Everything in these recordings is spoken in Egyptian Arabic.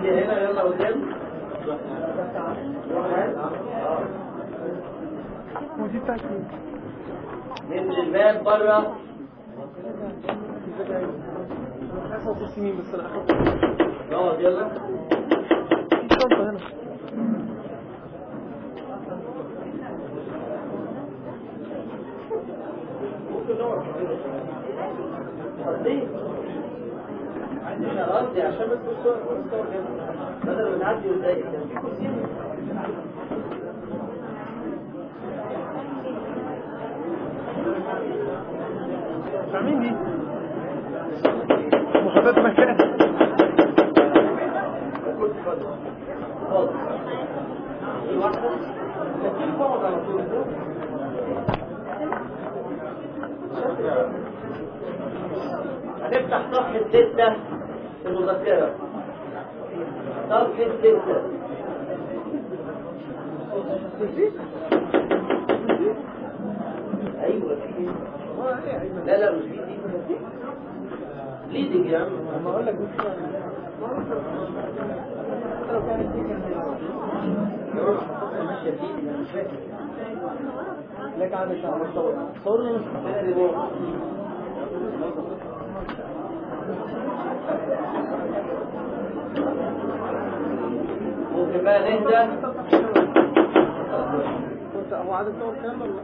عندي هنا يلا قدام ودي بتاعت مين؟ ننزل الباب بره حصل ست سنين بس انا اخدت اقعد يلا في شنطة هنا ممكن نقعد طب ليه؟ انا قصدي عشان بس الصور الصور كده بدل ما نعدي ونضايق كان في كرسيين بتاع مين دي؟ محدد مكان كنت فاضي فاضي في واحدة لكن بقعد على طول هنفتح صفحة ستة في المذكرة صفحة ستة ايوه في لا لا مش في دي ليدنج يا عم لما اقول لك بس لو كانت دي كانت ماشية في ايدي انا مش فاكر لك عامل شعر صور صورنا مش انا اللي بقول. ممكن بقى نهدى كنت هو عدد صور كام ولا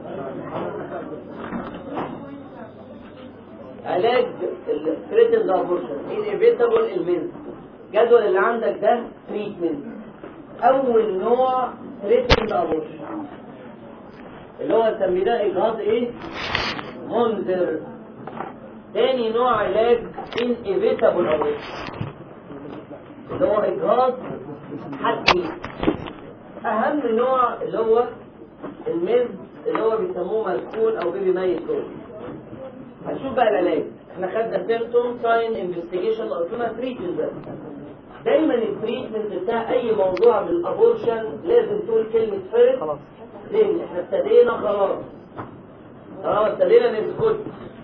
علاج الثريتن ابورشن انيفيتابل المنز الجدول اللي عندك ده تريتمنت اول نوع ثريتن ابورشن اللي هو نسميه اجهاض ايه منذر تاني نوع علاج انيفيتابل ابورشن اللي هو اجهاض حتمي اهم نوع اللي هو المز اللي هو بيسموه مسكون او بيبي ميت دول هنشوف بقى العلاج احنا خدنا سيمتوم ساين انفستيجيشن قلنا تريتمنت بس دايما التريتمنت بتاع اي موضوع بالابورشن لازم تقول كلمه فيرست خلاص لان احنا ابتدينا خلاص اه ابتدينا نسكت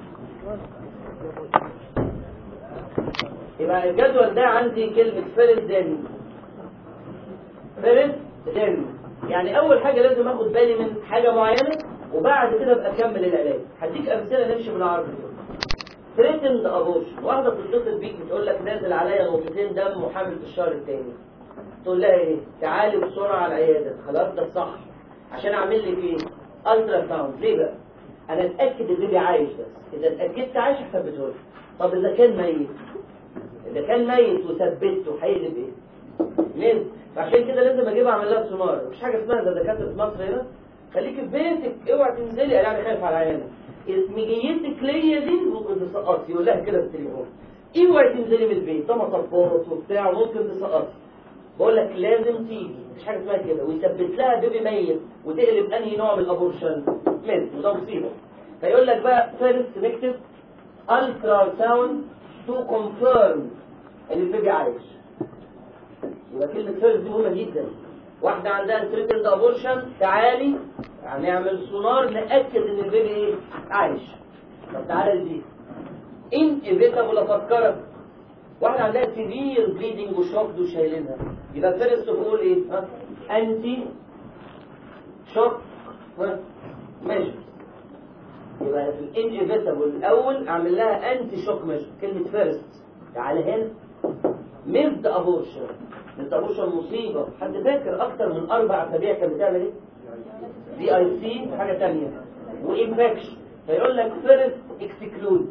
يبقى الجدول ده عندي كلمة فيرست دين فيرست دين يعني أول حاجة لازم أخد بالي من حاجة معينة وبعد كده أبقى أكمل العلاج هديك أمثلة نمشي بالعرض كده ثريتند ابورشن واحدة بتتصل بيك بتقول لك نازل عليا نقطتين دم وحامل في الشهر الثاني تقول لها ايه تعالي بسرعة على العيادة خلاص ده الصح عشان اعمل لك ايه الترا ساوند ليه بقى انا اتاكد البيبي عايش بس اذا اتاكدت عايش هثبته لك طب اذا كان ميت اذا كان ميت وثبته هيقلب ايه مين فعشان كده لازم اجيب اعمل لها سونار مفيش حاجه اسمها زي دكاتره في مصر هنا خليكي في بيتك اوعي تنزلي انا يعني خايف على عيالك مجيتك ليا دي ممكن تسقطي يقول لها كده في التليفون اوعي تنزلي من البيت ده مطبات وبتاع وممكن تسقطي بقول لك لازم تيجي مفيش حاجه اسمها كده ويثبت لها بيبي ميت وتقلب انهي نوع من الابورشن ميت وده مصيبه فيقول لك بقى فيرست نكتب الترا ساوند تو كونفيرم ان البيبي عايش يبقى كلمه فيرست دي مهمه جدا واحده عندها ثريتند ابورشن تعالي هنعمل سونار ناكد ان البيبي ايه عايش طب تعالى لدي ان ايفيتابل افكرك واحدة عندها سيفير بليدنج وشوك وشايلينها يبقى فيرست بقول ايه ها انتي شوك ها ماشي يبقى في الانيفيتابل الاول اعمل لها انتي شوك ماشي كلمة فيرست تعالى هنا ميد ابورشن ميد ابورشن مصيبة حد فاكر اكتر من اربع اسابيع كانت بتعمل ايه دي اي سي حاجة تانية وانفكشن فيقول لك فيرست اكسكلود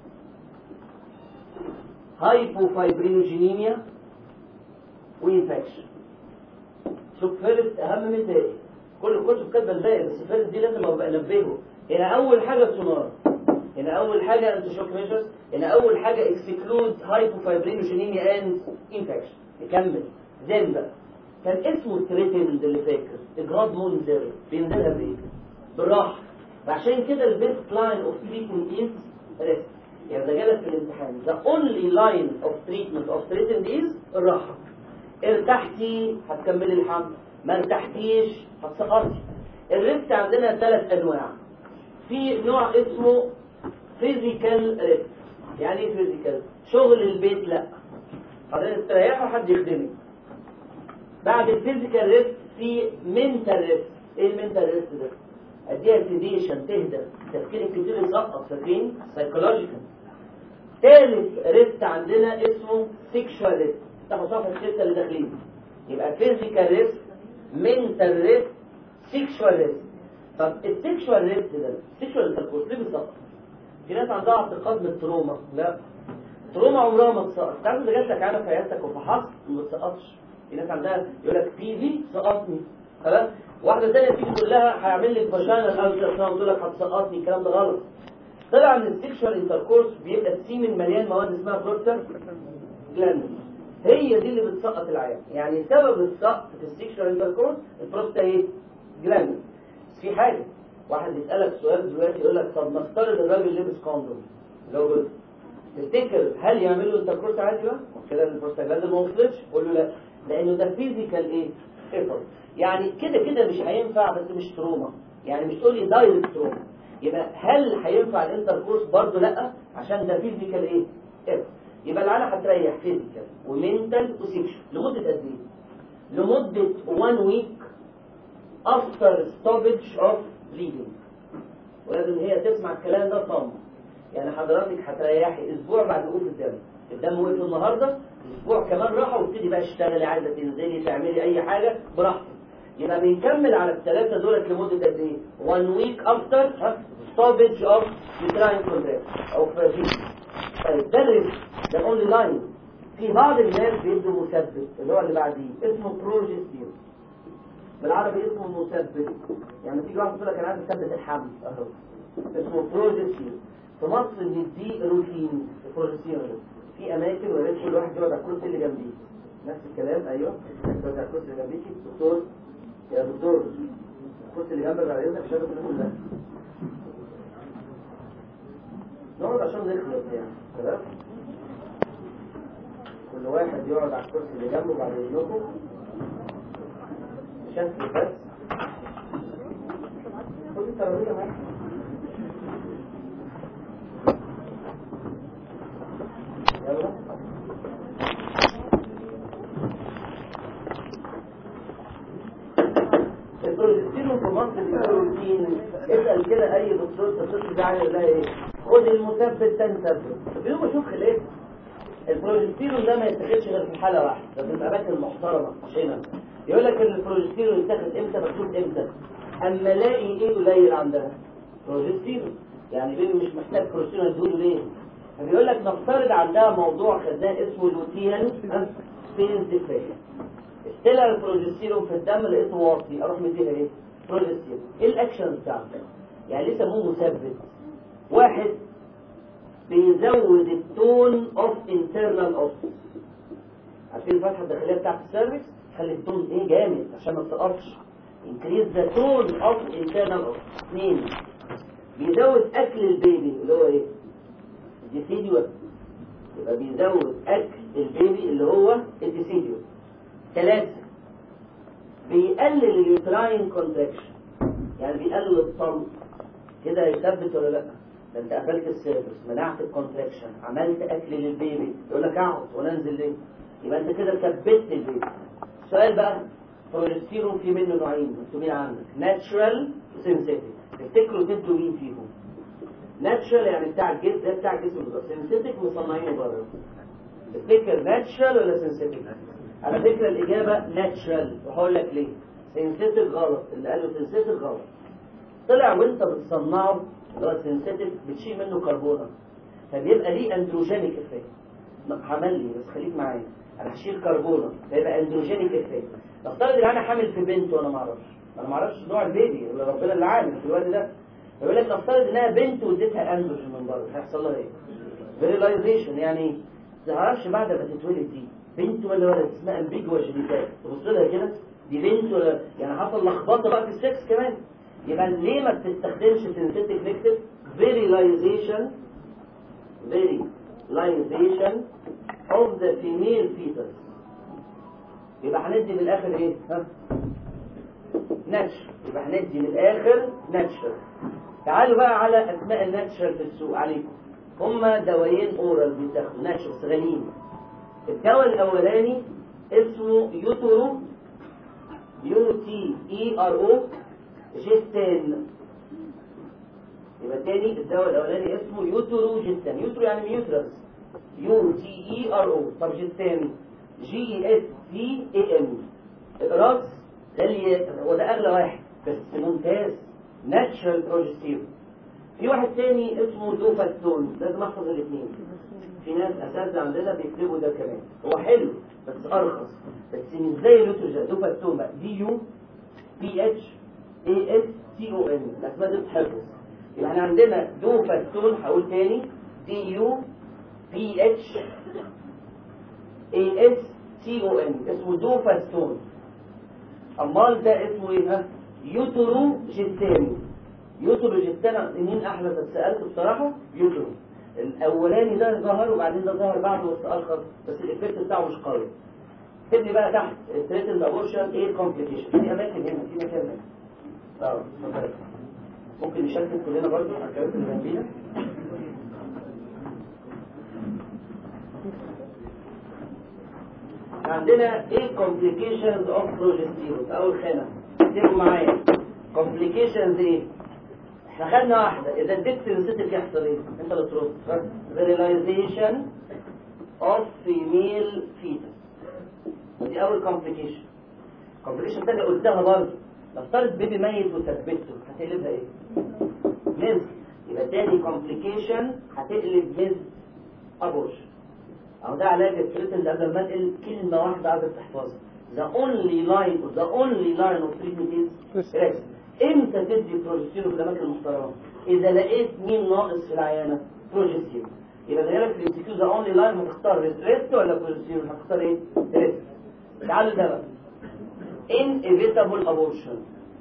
هايبوفايبرينوجينيميا وانفكشن شوف فيرست اهم من الباقي كل الكتب كاتبه الباقي بس فيرست دي لازم ابقى انبهه هنا اول حاجه سونار هنا اول حاجه انت شوك ميجرز هنا اول حاجه اكسكلود هايبوفايبرينوجينيميا اند انفكشن نكمل زين بقى كان اسمه تريتند اللي فاكر اجهاض منذر بينزلها بايه؟ بالراحه فعشان كده البيست لاين اوف تريتمنت از ريست يعني ده جالك في الامتحان the only line of treatment of treatment is الراحة ارتحتي هتكملي الحمل ما ارتحتيش هتسقطي الريست عندنا ثلاث انواع في نوع اسمه physical rest يعني ايه physical شغل البيت لا حضرتك تريحوا حد يخدمك بعد الفيزيكال ريست في منتال ريست ايه المنتال ريست ده اديها سيديشن تهدى تفكير كتير يسقط فاكرين سايكولوجيكال ثالث ريست عندنا اسمه سيكشوال ريست تاخد صفحه السته اللي داخلين يبقى فيزيكال ريست منتال ريست سيكشوال ريست طب السيكشوال ريست ده السيكشوال انتركورس ليه بيسقط في ناس عندها اعتقاد من التروما لا تروما عمرها ما تسقط تعرف اذا جات لك عاده في عيادتك وفحصت ما تسقطش في ناس عندها يقول لك بي في سقطني خلاص واحده ثانيه تيجي تقول لها هيعمل لك فاجينال التراساوند تقول لك هتسقطني الكلام ده غلط طلع ان السيكشوال انتركورس بيبقى السيمن مليان مواد اسمها بروستر جلاند هي دي اللي بتسقط العيان يعني سبب السقط في السيكشوال انتركورس البروستا ايه جلاند في حاجه واحد يسالك سؤال دلوقتي يقول لك طب نفترض الراجل لبس كوندوم لو جزء تفتكر هل يعمل له انتركورس عادي بقى كده البروستاجلاند ما وصلتش قول له لا لانه ده فيزيكال ايه ايفورت يعني كده كده مش هينفع بس مش تروما يعني مش تقول لي دايركت تروما يبقى هل هينفع الانتركورس برضه لا عشان ده فيزيكال ايه ايفورت يبقى العيله هتريح فيزيكال ومنتال وسيكشن لمده قد ايه لمده 1 ويك افتر ستوبج اوف bleeding ولازم هي تسمع الكلام ده صم يعني حضرتك هتريحي اسبوع بعد وقوف الدم الدم وقف النهارده اسبوع كمان راحه وابتدي بقى اشتغلي عايزه تنزلي تعملي اي حاجه براحتك يبقى بنكمل على الثلاثه دولت لمده قد ايه 1 ويك افتر ستوبج اوف uterine contraction او فاجينا طيب ده الريسك ده اونلي لاين في بعض الناس بيدوا مثبت اللي هو اللي بعديه اسمه بروجستيرون بالعربي اسمه مثبت يعني تيجي واحد تقول لك انا عايز اثبت الحمل اهو اسمه بروجستيرون في مصر بنديه روتين البروجستيرون ده في اماكن ويا ريت كل واحد يقعد على الكرسي اللي جنبيه نفس الكلام ايوه يقعد على الكرسي اللي جنبيكي دكتور يا دكتور الكرسي اللي جنبك على اذنك شايف كل ده نقعد عشان نخلص يعني خلاص كل واحد يقعد على الكرسي اللي جنبه بعد اذنكم شكل بس خد الترابيزه معاك يلا البروجستيرون في مصر بيبقى روتين اسال كده اي دكتور تخش ده يقول لها ايه خد المثبت ده مثبت بيقوم اشوف خلاف البروجستيرون ده ما يتاخدش غير في حاله واحده ده في الاماكن محترمه مش هنا يقول لك ان البروجستيرون يتاخد امتى مكتوب امتى اما الاقي ايه قليل عندها بروجستيرون يعني بيبي مش محتاج بروجستيرون اديله ليه فبيقول لك نفترض عندها موضوع خدناه اسمه لوتيان سبينزيفيشن طلع البروجستيرون في الدم لقيته واطي اروح مديها ايه بروجستيرون ايه الاكشن بتاعته يعني ليه سموه مثبت واحد بيزود التون اوف انترنال اوف عارفين الفتحه الداخليه بتاعت السيرفكس خلي التون ايه جامد عشان ما تسقطش انكريز ذا تون اوف انترنال اوف اثنين بيزود اكل البيبي اللي هو ايه ديسيديوس يبقى بيزود اكل البيبي اللي هو الديسيديوس ثلاثة بيقلل اليوتراين كونتراكشن يعني بيقلل الطلق كده يثبت ولا لا ده انت قفلت السيرفس منعت الكونتراكشن عملت اكل للبيبي يقول لك اقعد وانا انزل ليه يبقى انت كده ثبتت البيبي السؤال بقى بروجستيرون في منه نوعين مكتوبين عندك ناتشرال وسينثيتك تفتكروا تدوا مين فيهم ناتشرال يعني بتاع الجسم ده بتاع الجسم بالظبط سينثيتك مصنعينه بره تفتكر ناتشرال ولا سينثيتك على فكرة الإجابة ناتشرال وهقول لك ليه سينثيتك غلط اللي قاله سينثيتك غلط طلع وانت بتصنعه اللي هو سينثيتك بتشيل منه كربونة فبيبقى ليه اندروجينيك افكت حمل لي بس خليك معايا انا هشيل كربونة فيبقى اندروجينيك افكت نفترض ان انا حامل في بنت وانا ما اعرفش انا ما اعرفش نوع البيبي اللي ربنا اللي عالم في الوقت ده يقول لك نفترض انها بنت واديتها اندروجين من بره هيحصل لها ايه؟ فيريلايزيشن يعني ما تعرفش بعد ما تتولد دي بنت ولا ولد اسمها امبيجوا جينيتال تبص لها كده دي بنت ولا يعني حصل لخبطه بقى في السكس كمان يبقى ليه ما بتستخدمش سينثيتك نيكتيف فيريلايزيشن فيريلايزيشن اوف ذا فيميل فيتس يبقى هندي من الاخر ايه ها ناتشر يبقى هندي من الاخر ناتشر تعالوا بقى على اسماء الناتشر في السوق عليكم هما دوايين اورال بيتاخدوا ناتشر غاليين الدواء الاولاني اسمه يوتورو يو تي اي ار او جيستان يبقى التاني الدواء الاولاني اسمه يوترو جيستان يوترو يعني ميوترس يو تي اي ار او طب جيستان جي اي اس تي اي ام اقراص ده اللي هو ده اغلى واحد بس ممتاز ناتشرال بروجستيرون في واحد تاني اسمه دوفاستون لازم احفظ الاثنين في ناس اساتذه عندنا بيكتبوا ده كمان هو حلو بس ارخص بس مش زي النيوتروجين دوفاستون بقى دي يو بي اتش اي اس تي او ان الاسماء دي بتحفظ يبقى احنا عندنا دوفاستون هقول تاني دي يو بي اتش اي اس تي او ان اسمه دوفاستون امال ده اسمه ايه ها يوترو جيستاني يوترو جيستاني مين احلى بس سالته بصراحه يوترو الاولاني ده ظهر وبعدين ده ظهر بعده بس ارخص بس الايفكت بتاعه مش قوي اكتب لي بقى تحت التريتن ابورشن ايه كومبليكيشن في اماكن هنا في مكان هنا اه اتفضل. ممكن نشكل كلنا برضه على الكلام اللي جنبينا عندنا ايه complications of progesterone اول خانه اكتبوا معايا complications ايه احنا خدنا واحده اذا اديت سنسيتيف يحصل ايه انت اللي ترد sterilization of female fetus دي اول complication complication تانية قلتها برضه نفترض بيبي ميت وثبته هتقلبها ايه مز يبقى تاني complication هتقلب مز abortion أو ده علاج التريتمنت قبل ما انقل كلمة واحدة عايزك تحفظها the only line the only line of treatment is rest امتى تدي بروجستيرون في الأماكن المحترمة إذا لقيت مين ناقص في العيانة بروجستيرون يبقى ده لك في الانتيكيو the only line هتختار ريست ولا بروجستيرون هتختار ايه؟ ريست تعالوا ده بقى inevitable abortion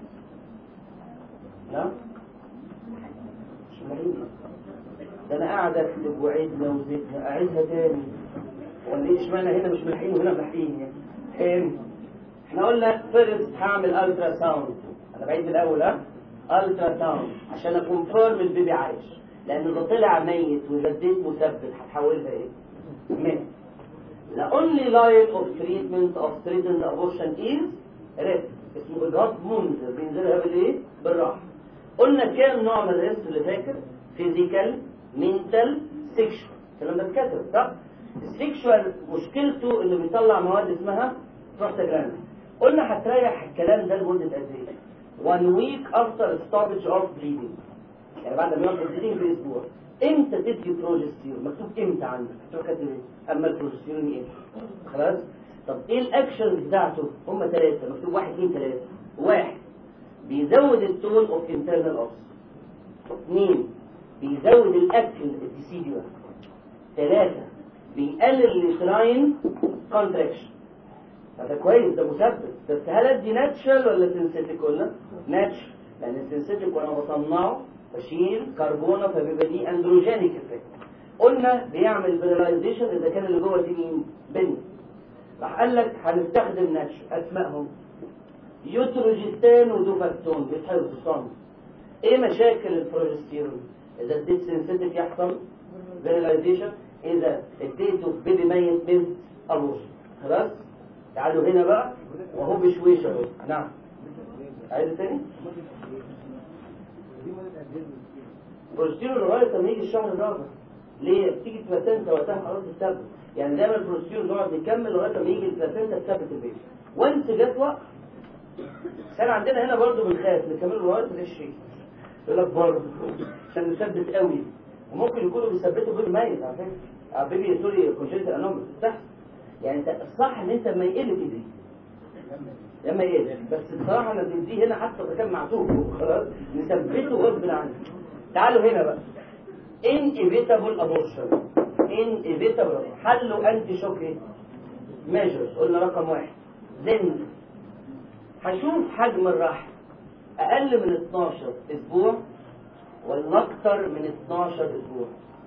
لا مش مهم ده انا قاعد اكتب وعدنا وزدنا اعيدها تاني ولا ايه اشمعنى هنا مش ملحقين وهنا ملحقين يعني تاني احنا قلنا فيرست هعمل الترا ساوند انا بعيد من الاول ها الترا ساوند عشان اكونفيرم البيبي عايش لان ده طلع ميت واذا اديت مثبت هتحولها ايه؟ ميت The only line of treatment of threatened abortion is rest اسمه إجهاض منذر بينزلها بالايه؟ بالراحة قلنا كام نوع من الريست اللي فاكر؟ فيزيكال منتال سيكشوال الكلام ده اتكتب صح؟ السيكشوال مشكلته انه بيطلع مواد اسمها بروستاجراند قلنا هتريح الكلام ده لمده قد ايه؟ one week after stoppage of bleeding يعني بعد ما ياخد bleeding باسبوع امتى تدي بروجستيرون مكتوب امتى عندك هتروح كاتب ايه؟ اما البروجستيرون ايه؟ خلاص؟ طب ايه الاكشن بتاعته؟ هم ثلاثه مكتوب واحد اثنين ثلاثه واحد بيزود التون اوف انترنال اوبس اثنين بيزود الاكل الديسيديوال ثلاثة بيقلل اليوتراين كونتراكشن هذا كويس ده مثبت بس هل ادي ناتشرال ولا سينثيتيك قلنا؟ ناتشرال لان السينثيتيك وانا بصنعه بشيل كربونه فبيبقى دي اندروجينيك افكت قلنا بيعمل فيراليزيشن اذا كان اللي جوه دي مين؟ بنت راح قال لك هنستخدم ناتشرال اسمائهم يوتروجستان ودوفاستون بيتحفظوا صم ايه مشاكل البروجستيرون؟ اذا اديت سنسيتيف يحصل فيراليزيشن اذا اديته بيبي ميت بنت ابوش خلاص تعالوا هنا بقى وهو بشويش اهو نعم عايز تاني بروجستيرون لغايه لما يجي الشهر الرابع ليه بتيجي البلاسنتا وقتها خلاص تثبت يعني دايما البروجستيرون نقعد نكمل لغايه لما يجي البلاسنتا تثبت البيبي وانس جت وقت كان عندنا هنا برضه بنخاف نكمله لغايه ما الشيء يقول لك برضه عشان نثبت قوي وممكن يكونوا بيثبتوا بيبي ميت على فكره آه، بيبي سوري كونجنتال انومال بتحصل يعني انت الصح ان انت لما يقل تدري لما يقل بس بصراحه انا بنديه هنا حتى اذا كان معتوه خلاص نثبته غصب عنه تعالوا هنا بقى inevitable abortion inevitable حله انتي شوك ايه measures قلنا رقم واحد then هشوف حجم الرحم اقل من 12 اسبوع ولا اكتر من 12 اسبوع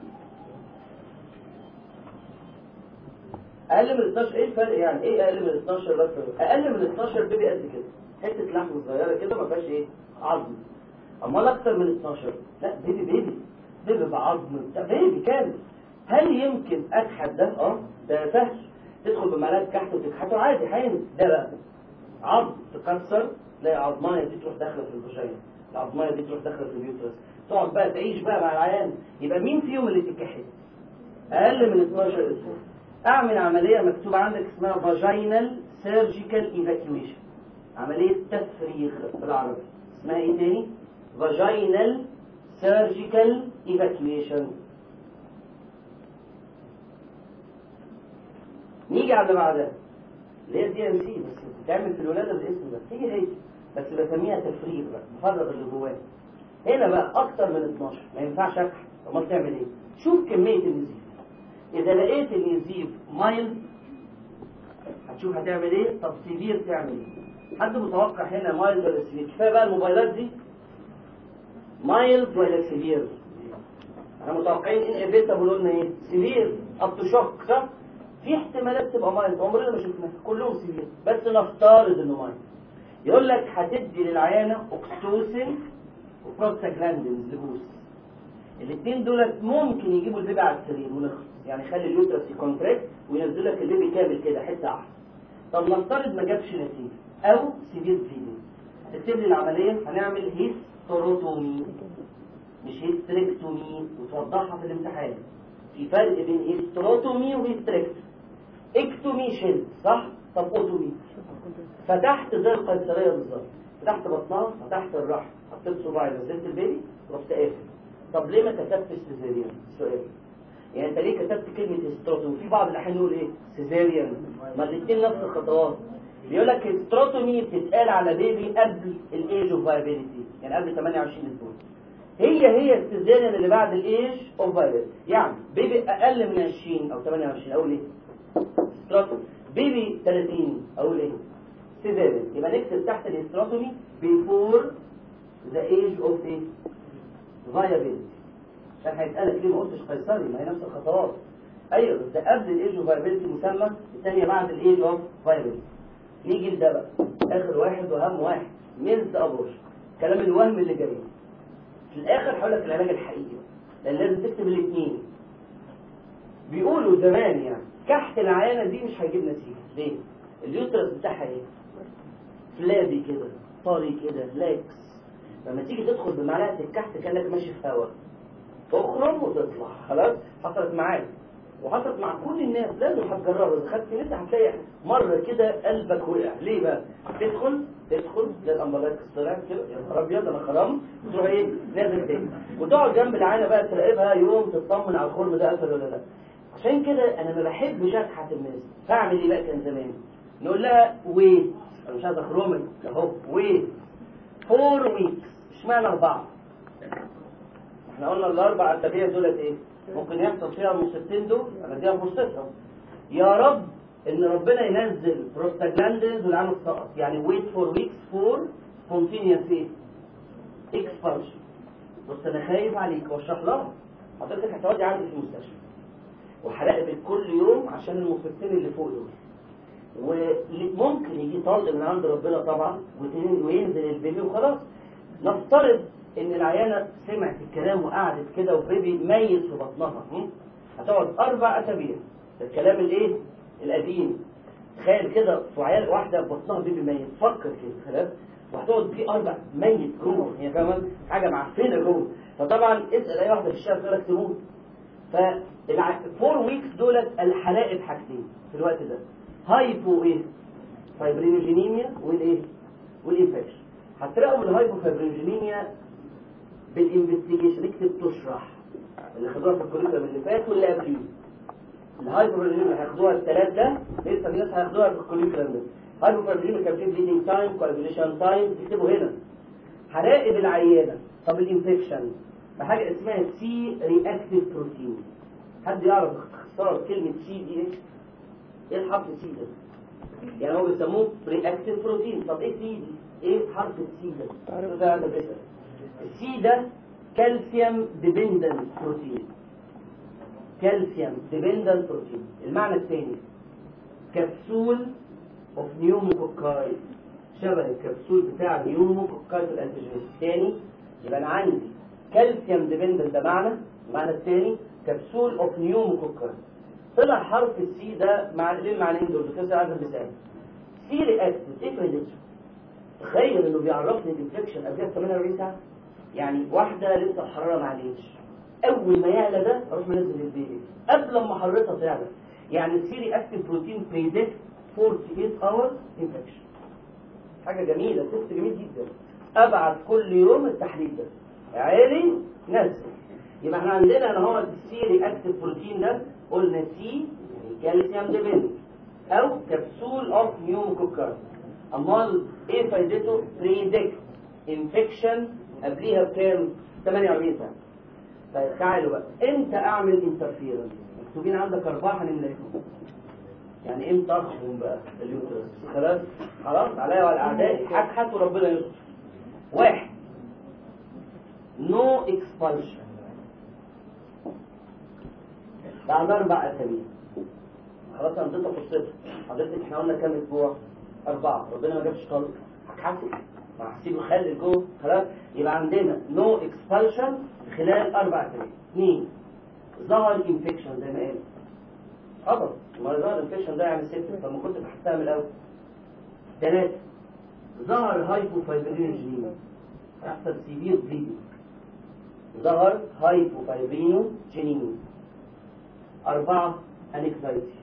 اقل من 12 ايه الفرق يعني ايه اقل من 12 بس اقل من 12 بيبي قد كده حته لحم صغيره كده ما فيهاش ايه عظم امال اكتر من 12 لا بيبي بيبي بيبي بعظم بتاع بيبي كامل هل يمكن اكحت ده اه ده سهل تدخل بمعلقه كحت وتكحته عادي هينزل ده بقى عظم تكسر تلاقي عظمايه دي تروح داخله في الفاجينا العظمايه دي تروح داخله في اليوترس تقعد بقى تعيش بقى مع العيان يبقى مين فيهم اللي تتكحل اقل من 12 اسبوع اعمل عمليه مكتوب عندك اسمها فاجينال سيرجيكال ايفاكيويشن عمليه تفريغ بالعربي اسمها ايه تاني فاجينال سيرجيكال ايفاكيويشن نيجي على اللي بعدها اللي هي الدي ام سي بس بتتعمل في الولاده بالاسم ده هي هي بس بسميها تفريغ بقى مفرغ اللي جواه هنا بقى اكتر من 12 ما ينفعش اكحل امال تعمل ايه شوف كميه النزيف اذا لقيت النزيف مايلد هتشوف هتعمل ايه طب سيفير تعمل ايه حد متوقع هنا مايلد ولا سيفير كفايه بقى الموبايلات دي مايلد ولا سيفير احنا متوقعين ان ايفيتابل قلنا ايه سيفير اب تو شوك صح في احتمالات تبقى مايلد عمرنا ما شفناها كلهم سيفير بس نفترض انه مايلد يقول لك هتدي للعيانه اوكسيتوسين وبروستاجلاندينز لبوس الاثنين دولت ممكن يجيبوا البيبي على السرير ونخلص يعني خلي اليوترس يكونتراكت وينزل لك البيبي كامل كده حته واحده طب نفترض ما جابش نتيجه او سيفير فيلينج هتكتب لي العمليه هنعمل هيستروتومي مش هيستريكتومي وتوضحها في الامتحان في فرق بين هيستروتومي وهيستريكتومي اكتومي شلت صح طب اوتومي فتحت زي القيصريه بالظبط فتحت بطنها فتحت الرحم حطيت صباعي نزلت البيبي رحت قافل طب ليه ما كتبتش سيزيريان سؤال يعني انت ليه كتبت كلمه هيستروتومي في بعض الاحيان يقول ايه سيزيريان ما الاثنين نفس الخطوات بيقول لك هيستروتومي بتتقال على بيبي قبل الايج اوف فايبيليتي يعني قبل 28 اسبوع هي هي السيزيريان اللي بعد الايج اوف فايبيليتي يعني بيبي اقل من 20 او 28 اقول ايه هيستروتومي بيبي 30 اقول ايه سيزيريان يبقى نكتب تحت الهيستروتومي بيفور ذا ايج اوف ايه فايبيليتي عشان هيسألك ليه ما قلتش قيصري ما هي نفس الخطوات ايوه بس ده قبل الايج اوف فايبيليتي مسمى الثانيه بعد الايج اوف فايبيليتي نيجي لده بقى اخر واحد واهم واحد ميلز ابوش كلام الوهم اللي جاي في الاخر هقول لك العلاج الحقيقي لان لازم تكتب الاثنين بيقولوا زمان يعني كحت العيانه دي مش هيجيب نتيجه ليه اليوترس بتاعها ايه فلابي كده طري كده لاكس لما تيجي تدخل بمعلقه الكحت كانك ماشي في هوا تخرج وتطلع خلاص حصلت معاك وحصلت مع كل الناس لازم هتجربها اذا خدت نسا هتلاقي مره كده قلبك وقع ليه بقى تدخل تدخل زي الامبلاك طلع كده يا نهار ابيض انا خرمت تروح ايه نازل تاني وتقعد جنب العينه بقى تراقبها يوم تطمن على الخرم ده قفل ولا لا عشان كده انا ما بحبش اكحت الناس فاعمل ايه بقى كان زمان نقول لها ويت انا مش عايز اخرمك اهو ويت فور ويكس اشمعنى اربعه احنا قلنا الاربع اسابيع دولت ايه ممكن يحصل فيها المصيبتين دول انا اديها فرصتها يا رب ان ربنا ينزل بروستاجلاندينز والعين سقط يعني ويت فور ويكس فور سبونتينيوس ايه اكسبانشن بص انا خايف عليك واشرح لها حضرتك هتقعدي عندي في المستشفى وهراقبك كل يوم عشان المصيبتين اللي فوق دول وممكن يجي طلق من عند ربنا طبعا وينزل البيبي وخلاص نفترض ان العيانه سمعت الكلام وقعدت كده وبيبي ميت في بطنها هتقعد اربع اسابيع ده الكلام الايه القديم تخيل كده في عيال واحده في بطنها بيبي ميت فكر كده خلاص وهتقعد في اربع ميت جوه هي كمان حاجه معفنه جوه فطبعا اسال اي واحده في الشارع تقول لك تموت فالفور ويكس دولت الحرائق حاجتين في الوقت ده هايبو ايه فايبرينوجينيميا والايه والانفكشن هتراقبوا الهايبوفايبرينوجينيميا بالانفستيجيشن اكتب تشرح اللي خدوها في الكوريكولم اللي فات واللي قبليه الهايبوفايبرينوجينيميا هياخدوها الثلاث ده لسه في ناس هياخدوها في الكوريكولم ده هايبوفايبرينوجينيميا كان في بليدنج تايم كوagulation تايم تكتبه هنا هراقب العيانه طب الانفكشن بحاجه اسمها سي رياكتيف بروتين حد يعرف اختصار كلمه سي دي ايه؟ ايه الحرف سي ده؟ يعني هو بيسموه رياكتيف بروتين طب ايه سي دي؟ ايه حرف السي ده؟ ده ده بيسأل السي ده كالسيوم ديبندنت بروتين كالسيوم ديبندنت بروتين المعنى الثاني كبسول اوف نيوموكوكاي شبه الكبسول بتاع نيوموكوكاي في الانتيجين الثاني يبقى انا عندي كالسيوم ديبندنت ده معنى المعنى الثاني كبسول اوف نيوموكوكاي طلع حرف السي ده مع ليه المعنيين دول بس عايز مثال سيري اكتف ايه فايدته؟ تخيل انه بيعرفني الانفكشن قبلها ب 48 ساعه يعني واحده لسه الحراره ما عليتش اول ما يعلى ده اروح منزل البيبي قبل ما حرارتها تعلى يعني السيري اكتف بروتين بريدكت 48 اور انفكشن حاجه جميله تست جميل جدا ابعت كل يوم التحليل ده عالي نزل يبقى احنا عندنا ان هو السيري اكتف بروتين ده قلنا سي يعني كالسيوم ديبند او كبسول اوف نيوموكوكار امال ايه فايدته بريدكت انفكشن قبليها بكام 48 ساعه طيب تعالوا بقى امتى اعمل انترفيرنس مكتوبين عندك اربعه هنملاهم يعني امتى اخرم بقى اليوترس خلاص خلاص عليا وعلى اعدائي حتى وربنا يستر واحد نو اكسبانشن بعد اربع اسابيع خلاص انا اديتها فرصتها حضرتك احنا قلنا كام اسبوع اربعه ربنا ما جابش طلق هتحاسب ما هسيبه خالد جوه خلاص يبقى عندنا نو اكسبانشن خلال اربع اسابيع اثنين ظهر انفكشن زي ما قال خطر ما ظهر انفكشن ده يعني ست فما كنت بحسها من الاول ثلاثه ظهر هايبوفايبرينوجينيميا يحصل سيفير بليدنج ظهر هايبوفايبرينوجينيميا أربعة انكزايتي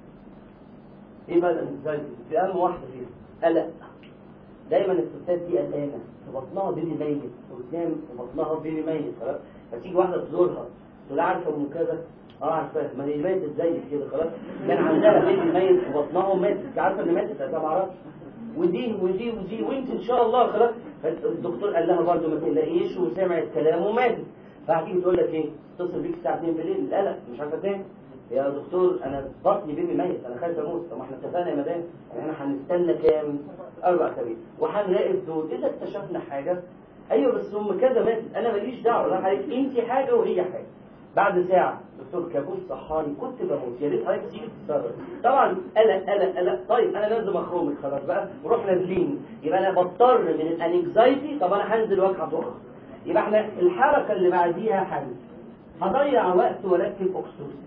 ايه بقى الانكزايتي؟ في اهم واحدة فيها قلق دايما الستات دي قلقانة في بطنها بيبي ميت قدام في بطنها بيبي ميت خلاص فتيجي واحدة تزورها تقول عارفة ام كذا اه عارفاها ما هي ماتت زيك كده خلاص كان عندها بيبي ميت في بطنها وماتت انت عارفة ان ماتت انا ما اعرفش ودي ودي ودي وانت ان شاء الله خلاص الدكتور قال لها برضه ما تقلقيش وسمعت كلامه وماتت فهتيجي تقول لك ايه اتصل بيك الساعه 2 بالليل لا لا مش عارفه تاني يا دكتور انا بطني بيبي ميت انا خايف اموت طب ما احنا اتفقنا يا مدام احنا هنستنى كام اربع اسابيع وهنراقب دول اذا اكتشفنا حاجه ايوه بس هم كذا ماتت انا ماليش دعوه انا حضرتك انت حاجه وهي حاجه بعد ساعة دكتور كابوس صحاني كنت بموت يا ريت حضرتك تيجي تتصرف طبعا قلق قلق قلق طيب انا لازم اخرمك خلاص بقى وروح نازلين يبقى انا بضطر من الانكزايتي طب انا هنزل واجهه اخرى يبقى احنا الحركه اللي بعديها حل هضيع وقت واركب اكسوسين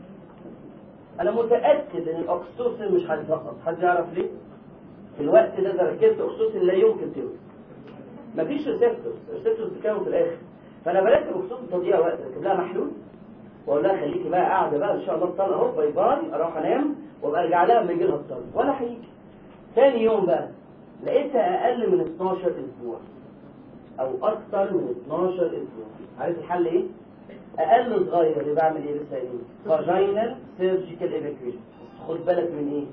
انا متاكد ان الاكسوسين مش هيسقط حد يعرف ليه في الوقت ده اذا ركبت اكسوسين لا يمكن تولد مفيش ريسبتورز الريسبتورز بتتكون في الاخر فانا بركب اكسوسين تضييع وقت اركب لها محلول واقول لها خليكي بقى قاعده بقى ان شاء الله الطلقه اهو باي باي اروح انام وابقى ارجع لها لما يجي لها الطلق ولا هيجي ثاني يوم بقى لقيتها اقل من 12 اسبوع او اكتر من 12 اسبوع عارف الحل ايه اقل صغير اللي بعمل ايه لسه ايه فاجينال سيرجيكال ايفاكيويشن خد بالك من ايه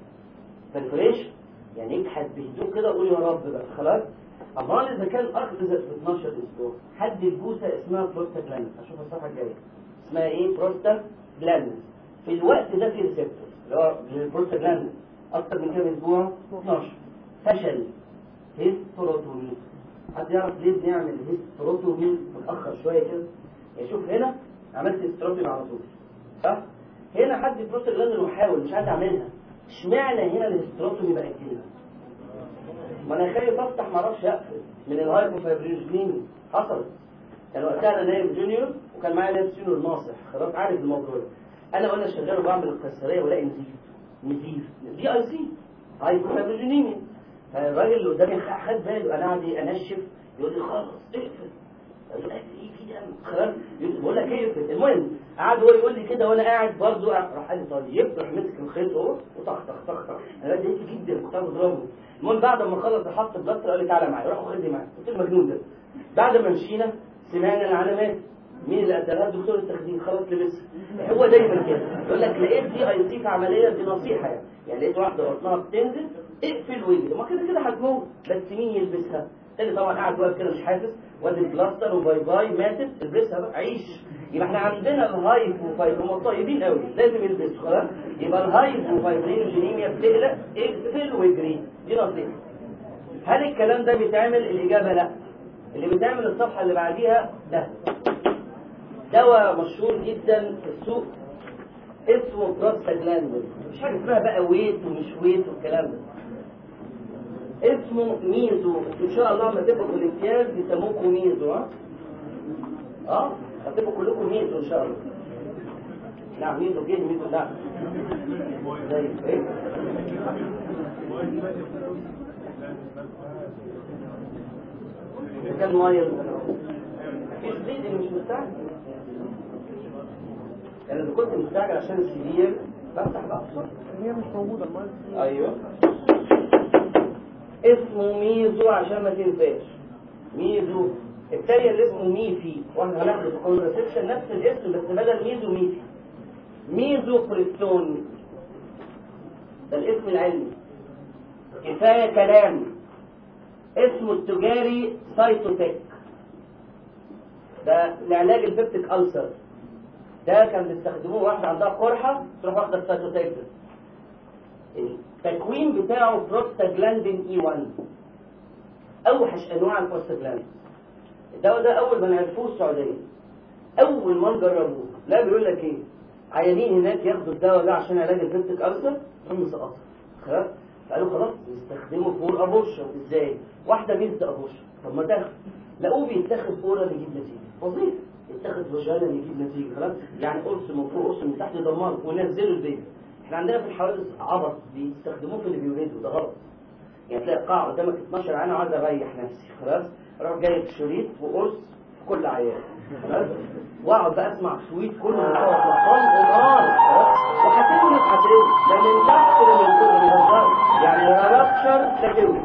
برفريشن يعني ابحث بهدوء كده وقول يا رب بقى خلاص امال اذا كان اكتر من 12 اسبوع حد الجوسه اسمها بروستاجلاندس هشوفها الصفحه الجايه اسمها ايه بروستاجلاندس في الوقت ده في ريسبتور اللي هو البروستاجلاندس اكتر من كام اسبوع 12 فشل هيستروتومي حد يعرف ليه بنعمل هيستروتومي متاخر شويه كده يعني شوف هنا عملت هيستروتومي على طول صح هنا حد البروستاجلاندس وحاول مش عايز اعملها اشمعنى هنا الهيستروتومي باجلها ما انا خايف افتح ما اعرفش اقفل من الهايبوفايبرينجينيمي حصلت كان وقتها انا نايم جونيور وكان معايا نايم سينيور ناصح خلاص عارف الموضوع ده انا وانا شغال وبعمل القيصريه ولاقي نزيف نزيف دي اي سي هايبوفايبرينجينيمي فالراجل اللي قدامي خد باله انا قاعد انشف يقول لي خلاص اقفل اقول له ايه في دم خلاص بقول لك ايه اقفل المهم قعد هو يقول لي كده وانا قاعد برضه راح قال لي طيب راح مسك الخيط اهو وطخ طخ طخ طخ انا اتضايقت جدا كنت عايز اضربه المهم بعد ما خلص حط بلاستر قال لي تعالى معايا راح واخدني معاه قلت له مجنون ده بعد ما مشينا سمعنا العلامات مين اللي قتلها دكتور التخدير خلاص لبسها هو دايما كده يقول لك لقيت دي اي سي في عمليه دي نصيحه يعني يعني لقيت واحده بطنها بتنزل اقفل واجري ما كده كده هتموت بس مين يلبسها اللي طبعا قاعد واقف كده مش حاسس وادي البلاستر وباي باي ماتت البسها بقى عيش يبقى احنا عندنا الهايبوفايبر هم طيبين قوي لازم يلبسوا خلاص يبقى الهايبوفايبرينوجينيميا بتقلق اقفل واجري دي نصيحه هل الكلام ده بيتعمل الاجابه لا اللي بيتعمل الصفحه اللي بعديها ده دواء مشهور جدا في السوق اسمه بروستاجلاندين مش حاجه اسمها بقى ويت ومش ويت والكلام ده اسمه ميزو ان شاء الله لما تبقوا في الامتياز بيسموكوا ميزو ها اه هتبقوا كلكم ميزو ان شاء الله نعم ميزو جه ميزو نعم زي ايه كان مايل في جديد اللي مش مستعجل يعني اذا كنت مستعجل عشان السرير بفتح بقى بسرعه هي مش موجودة المايل ايوه اسمه ميزو عشان ما تنساش ميزو التانية اللي اسمه ميفي واحنا هناخده في كونترسبشن نفس الاسم بس بدل ميزو ميفي ميزو بريستون ده الاسم العلمي كفاية كلام اسمه التجاري سايتوتك ده لعلاج البيبتيك ألسر ده كان بيستخدموه واحدة عندها قرحة تروح واخدة السايتوتك ده التكوين بتاعه بروستاجلاندين اي 1 اوحش انواع البروستاجلاندين الدواء ده اول ما نعرفوه السعوديه اول ما نجربوه لا بيقول لك ايه عيانين هناك ياخدوا الدواء ده عشان علاج البيبتيك ألسر هم سقطوا خلاص فقالوا خلاص نستخدمه فور ابورشن ازاي واحده ميزد ابورشن طب ما ده لقوه بيتاخد اورال يجيب نتيجه وظيفه يتاخد فاجانا يجيب نتيجه خلاص يعني قرص من فوق قرص من تحت دمار ونزلوا البيبي احنا عندنا في الحوادث عبط بيستخدموه في اللي بيولدوا ده غلط يعني تلاقي قاعة قدامك 12 عيان عايز اريح نفسي خلاص اروح جايب شريط وقرص في كل عيان خلاص واقعد بقى اسمع سويت كله من فوق مطلق ونار خلاص وحسيت انك هتقوي ده من تحت ولا من فوق بيهزروا يعني رابشر تكوي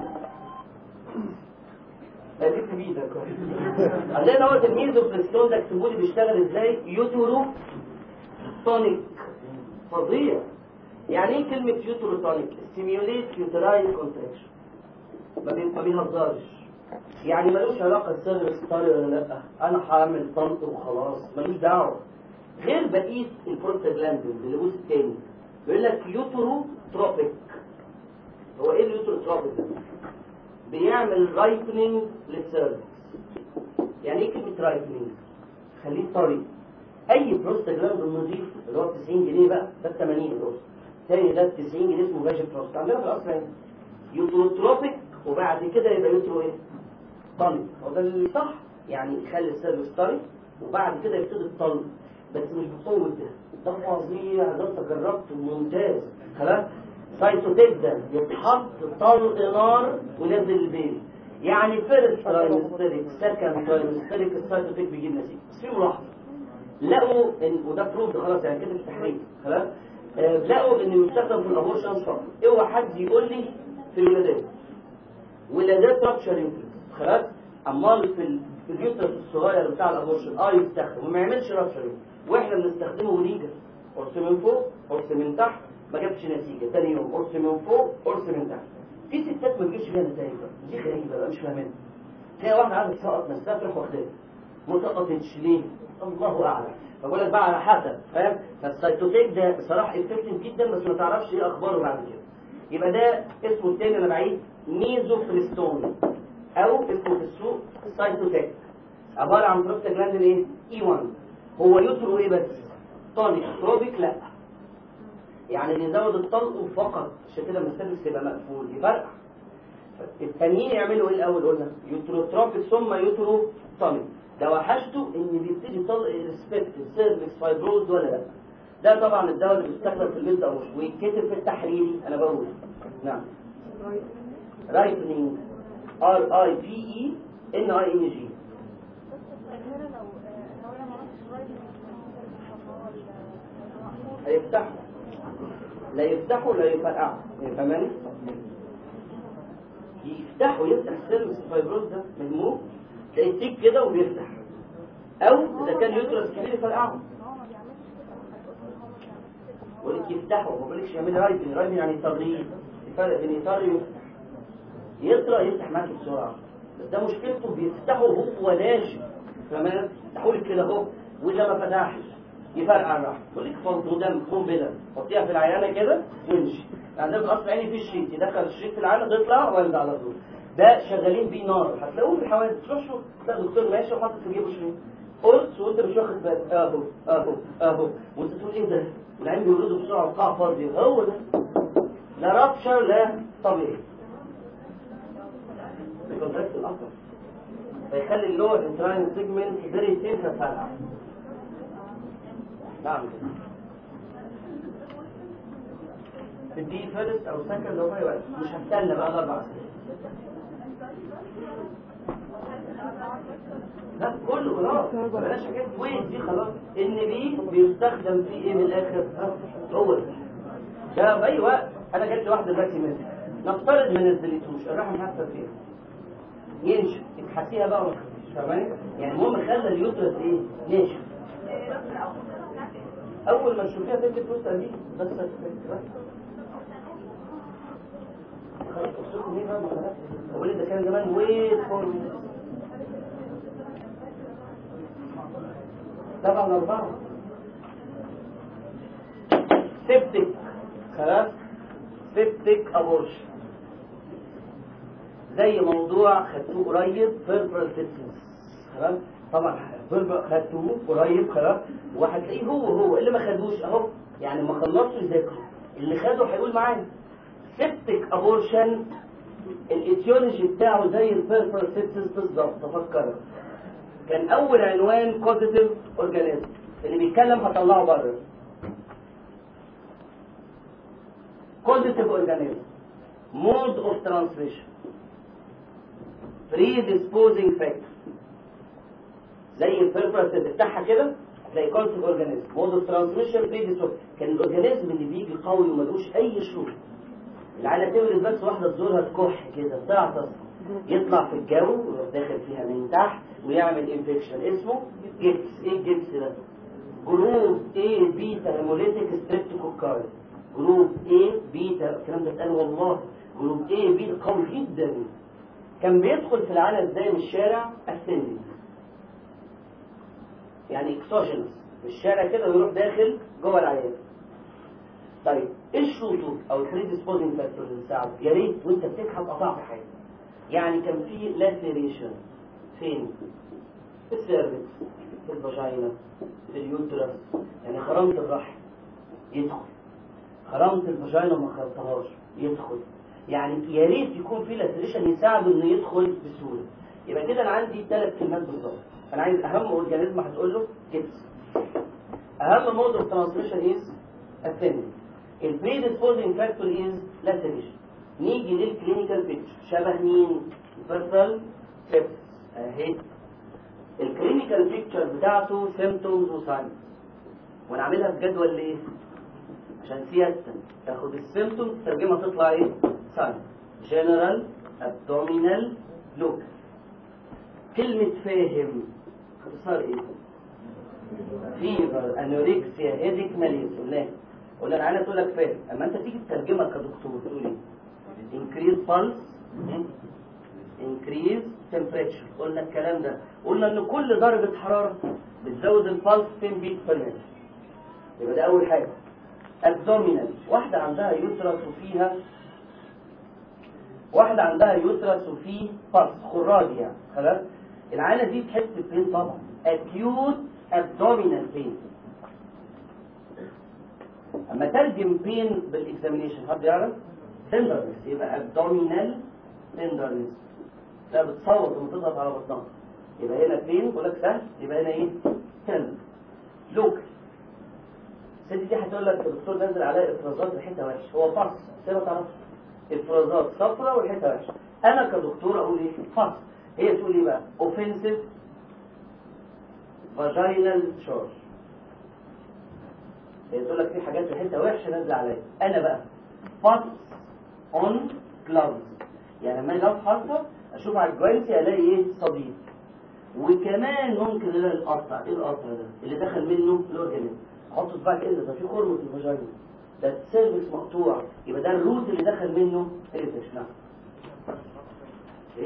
اديك بايدك عندنا هو تلميذ البريستون ده اكتبوا لي بيشتغل ازاي يوتورو تونيك فظيع يعني ايه كلمة يوتروتونيك stimulate uterine contraction ما بي- ما بيهزرش يعني ملوش علاقة السر ستاري ولا لا انا هعمل طلق وخلاص ملوش دعوة غير بقية البروستاجلاندين اللي بص التاني بيقول لك يوتروتروبيك هو ايه اليوتروتروبيك ده؟ بيعمل رايبنينج للسيرفكس يعني ايه كلمة رايبنينج؟ خليه طري اي بروستاجلاند نظيف اللي هو 90 جنيه بقى ده 80 قرص تاني ده 90 جنيه اسمه فاجن بروست عندنا في الاصل هنا يوتروتروبيك وبعد كده يبقى يوترو ايه طلق هو ده الصح يعني يخلي السيرفس طري وبعد كده يبتدي الطلق بس مش بقوه ده ده فظيع ده انت جربته ممتاز خلاص سايتوتيك ده يتحط طلق نار ونزل البيبي يعني فيرست ترايمستريك سكند ترايمستريك السايتوتيك بيجيب نتيجه بس في ملاحظه لقوا ان وده بروف خلاص يعني كده في التحريك خلاص آه، لقوا ان يستخدم في الابورشن فقط اوعى حد يقول لي في الولادات ولادات رابشر يوترس خلاص امال في ال- في اليوترس الصغير بتاع الابورشن اه يستخدم وما يعملش رابشر يوترس واحنا بنستخدمه وليجا قرص من فوق قرص من تحت ما جابش نتيجه تاني يوم قرص من فوق قرص من تحت في ستات ما بتجيش فيها نتائج بقى. دي غريبه بقى مش فاهمينها تلاقي واحده عايزه تسقط نفسها تروح واخداها ما سقطتش ليه؟ الله اعلم بقول لك بقى على حسب فاهم فالسيتوتيك ده بصراحه افكتيف جدا بس ما تعرفش ايه اخباره بعد كده يبقى ده اسمه التاني انا بعيد ميزوفريستون او اسمه في السوق سايتوتيك عباره عن بروستاجلاندين ايه؟ اي 1 هو يترو ايه بس؟ تونيك تروبيك لا يعني بيزود الطلق فقط عشان كده المستفز يبقى مقفول يفرقع التانيين يعملوا ايه الاول قلنا يوتروتروبيك ثم يوترو تونيك ده وحشته ان بيبتدي يطلق ريسبكتيف سيرفكس فايبروز ولا لا ده طبعا الدواء اللي بيستخدم في البيض او مش ويتكتب في التحريري انا بقول نعم رايتنينج ار اي بي اي ان اي ان جي هيفتحوا لا يفتحوا لا يفرقعوا فاهماني يفتحوا يفتح السيرفس الفايبروز ده مجموع تلاقي تيك كده وبيفتح او اذا كان يوترس كبير يفرقعه بقول لك يفتحوا ما بقولكش يعمل رايبن رايبن يعني تغيير الفرق بين يطري ويفتح يطرى يفتح معاك بسرعه بس ده مشكلته بيفتحه هو ناشف تمام يفتحوا لك كده اهو واذا ما فتحش يفرقع الراحه بقول لك فضوا دم قنبله حطيها في العيانه كده وامشي عندنا في القصر عيني في الشريط يدخل الشريط في العيانه تطلع ويرجع على طول ده شغالين بيه نار هتلاقوه في الحوادث تروح شوف تلاقي دكتور ماشي وحاطط في جيبه شريط قلت وانت مش واخد بالك اهو اهو اهو وانت تقول ايه ده العين بيولدوا بسرعه القاع فاضي هو ده لا رابشر لا طبيعي بكونتراكت الاكبر فيخلي اللور انتراين سيجمنت فيري سيف فرقع نعم تديه فيرست او سكند او اي وقت مش هستنى بقى الاربع سنين لا كله خلاص بلاش حاجات وين دي خلاص ان بي بيستخدم في ايه من الاخر ها؟ هو ده ده في اي وقت انا جات لي واحده دلوقتي منها نفترض ما نزلتوش الرحم حاسه فيها ينشف تحسيها بقى وما تخفيش فاهماني يعني المهم خلى اليوترس ايه ناشف اول ما تشوفيها تبقى تبص دي بس بس خلاص قصتكم ايه بقى ما خلاص هو ده كان زمان ويت فور طبعا أربعة سبتك خلاص سبتك أبورشن زي موضوع خدتوه قريب فيربرال سيبسس خلاص طبعا فيربرال خدتوه قريب خلاص وهتلاقيه هو هو اللي ما خدوش اهو يعني ما خلصوا يذاكروا اللي خده هيقول معايا سبتك ابورشن الايتيولوجي بتاعه زي الفيربرال سيبسس بالظبط تفكروا كان اول عنوان كوزيتيف اورجانيزم اللي بيتكلم هطلعه بره كوزيتيف اورجانيزم مود اوف ترانسميشن predisposing factor زي الفيربرس بتاعها كده تلاقي كونسيف اورجانيزم مود اوف ترانسميشن predisposing كان الاورجانيزم اللي بيجي قوي وملوش اي شروط العاده تولد بس واحده تزورها تكح كده تعطس يطلع في الجو ويروح داخل فيها من تحت ويعمل انفكشن اسمه جيبس ايه الجيبس ده جروب اي بيتا هيموليتيك ستريبتوكوكاي جروب اي بيتا الكلام ده اتقال والله جروب اي بيتا قوي جدا كان بيدخل في العالم ازاي من الشارع اسندنج يعني اكسوجينس في الشارع كده ويروح داخل جوه العيان طيب ايه الشروط او البريديسبوزنج فاكتورز اللي تساعد يا ريت وانت بتكحب قطعت حاجه يعني كان في لاسيريشن فين في السيرفكس في الفاجينا في اليوترس يعني خرمت الرحم يدخل خرمت الفاجينا وما خرمتهاش يدخل يعني يا ريت يكون في لاسيريشن يساعده انه يدخل بسهوله يبقى كده انا عندي ثلاث كلمات بالظبط انا عايز اهم اورجانيزم هتقول له كبس اهم مود اوف ترانسميشن از اسندنج البريديسبوزنج فاكتور از لاسيريشن نيجي للكلينيكال بيكتشر شبه مين بيرسل سيبس اهي الكلينيكال بيكتشر بتاعته سيمتومز وساينز وانا عاملها في جدول ليه عشان سيادتك تاخد السيمتومز تترجمها تطلع ايه ساينز جنرال ابدومينال لوك كلمة فاهم اختصار ايه فيبر انوركسيا هيديك ماليز قلنا قلنا انا عايز اقول لك فاهم اما انت تيجي تترجمها كدكتور تقول ايه increase pulse increase temperature قلنا الكلام ده قلنا ان كل درجة حرارة بتزود البلس 10 بيت per minute يبقى ده اول حاجة abdominal واحدة عندها يوترس وفيها واحدة عندها يوترس وفيه بلس خراج يعني خلاص العانة دي تحس بين طبعا acute abdominal pain اما ترجم بين بالاكزامينيشن حد يعرف tenderness يبقى abdominal tenderness لا بتصوت وتضغط على بطنها يبقى هنا فين بقول لك سهل يبقى هنا ايه tender لوك الست دي هتقول لك الدكتور نزل عليها افرازات ريحتها وحشه هو فحص زي ما تعرفش افرازات صفراء وريحتها وحشه انا كدكتور اقول ايه فحص هي تقول ايه بقى اوفنسيف فاجينال تشارج هي تقول لك في حاجات ريحتها وحشه نازله عليا انا بقى فحص اون كلاودز يعني لما اجي افحصها اشوف على الجوانتي الاقي ايه صديد وكمان ممكن الاقي القطع ايه القطع ده اللي دخل منه الاورجانيزم احط صباعك ايه ده في خرم في الفاجينا ده السيرفكس مقطوع يبقى ده الروت اللي دخل منه الانفكشن نعم ايه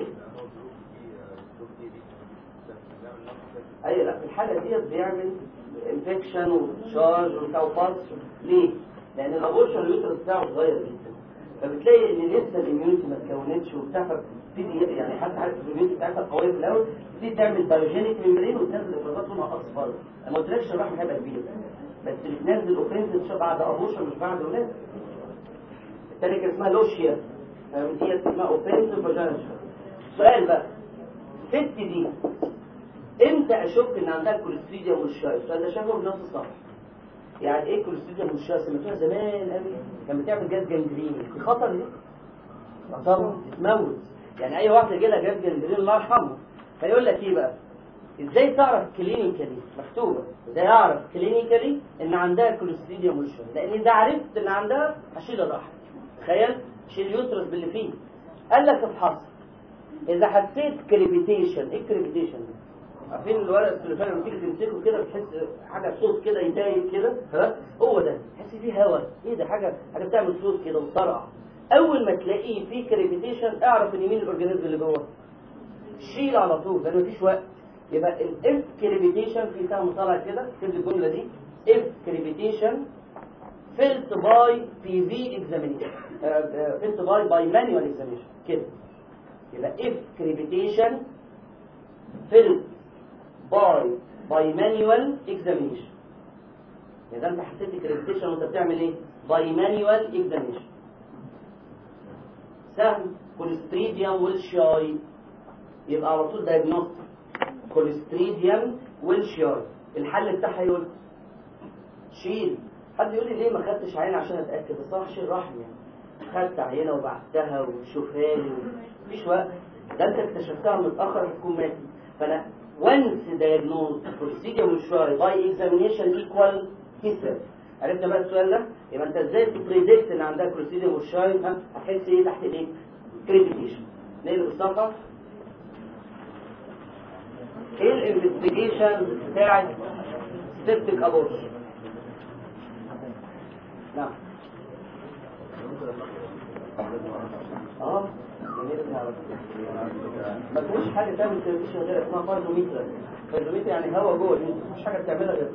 ايوه لا في الحاله ديت بيعمل انفكشن وشارج وبالس ليه؟ لان الابورشن اليوترس بتاعه صغير جدا فبتلاقي ان لسه الاميونيتي ما اتكونتش وبتاع فبتبتدي يعني حتى حتى الاميونيتي بتاعتها قويه في الاول تبتدي تعمل بايوجينيك ميمبرين وتنزل افرازات لونها اصفر انا ما قلتلكش الرحم هيبقى كبير بس بتنزل اوفنسيف بعد ابورشن مش بعد ولاده التانية كان اسمها لوشيا دي اسمها اوفنسيف فاجينال سؤال بقى الست دي امتى اشك ان عندها كوليستريديا والشاي السؤال ده شافه بنفس الصفحه يعني ايه كوليستريديا والشاي سمعتوها زمان قوي كان بتعمل جاز جنجرين في خطر دي آه طبعا تموت يعني اي واحد يجي لها جاز جنجرين الله يرحمه فيقول لك ايه بقى ازاي تعرف كلينيكالي مكتوبه ازاي اعرف كلينيكالي ان عندها كوليستريديوم والشوي لان اذا عرفت ان عندها هشيل الرحم تخيل شيل اليوترس باللي فيه قال لك افحص اذا حسيت كريبيتيشن ايه الكريبيتيشن ده عارفين الورق السلوفان لما تيجي تمسكه كده بتحس حاجه صوت كده يدايب كده ها هو ده تحس فيه هواء ايه ده حاجه حاجه بتعمل صوت كده وطرقع اول ما تلاقيه فيه كريبيتيشن اعرف ان مين الاورجانيزم اللي جوه شيل على طول لان مفيش وقت يبقى الاف كريبيتيشن في سهم طالع كده اكتب لي الجمله دي اف كريبيتيشن فيلت باي بي في اكزامينيشن فيلت باي باي مانيوال اكزامينيشن كده يبقى if crepitation filled by by manual examination إذا أنت حسيت crepitation وأنت بتعمل إيه؟ by manual examination سهم كوليستريديوم والشاي يبقى على طول diagnostic كوليستريديوم والشاي الحل بتاعها يقول شيل حد يقول لي ليه ما خدتش عين عشان اتاكد الصراحه شيل رحم يعني خدت عينه وبعتها وشوفها لي مفيش وقت ده انت اكتشفتها متاخر هتكون ماتت فانا once diagnosed procedure مش باي examination equal كسر عرفت بقى السؤال ده يبقى انت ازاي تبريدكت ان عندها كلوسيديوم والشاي ها هتحس ايه تحت الايه كريتيكيشن نقلب الصفحه ايه الانفستيجيشن بتاعت سيبتك ابورشن نعم اه ما فيش حاجه تعمل تلفزيون غير اسمها فاردوميتر فاردوميتر يعني هوا جوه الجسم مفيش حاجه بتعملها غير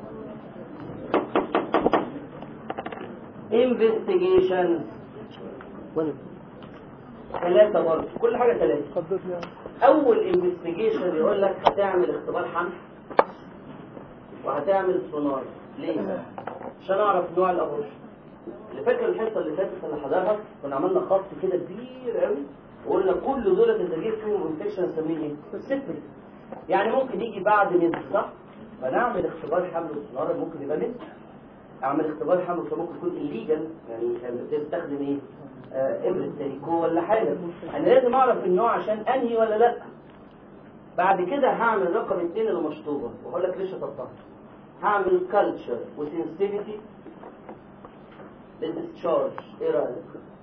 انفستيجيشن ثلاثة برضه كل حاجة ثلاثة أول انفستيجيشن يقول لك هتعمل اختبار حمل وهتعمل سونار ليه؟ عشان أعرف نوع الأبورشن اللي فاكر الحصة اللي فاتت اللي حضرها كنا عملنا خط كده كبير قوي وقلنا كل دول التغيير فيهم انفكشن نسميه ايه؟ سيبتك يعني ممكن يجي بعد ميز صح؟ فنعمل اختبار حمل وسونار ممكن يبقى ميز اعمل اختبار حمل فممكن يكون الليجل يعني كان بتستخدم ايه؟ آه ابره تريكو ولا حاجه انا لازم اعرف النوع عشان انهي ولا لا بعد كده هعمل رقم اثنين اللي مشطوبه وهقول لك ليش هطبقها هعمل كلتشر وسنسيتيفيتي للديسشارج ايه رايك؟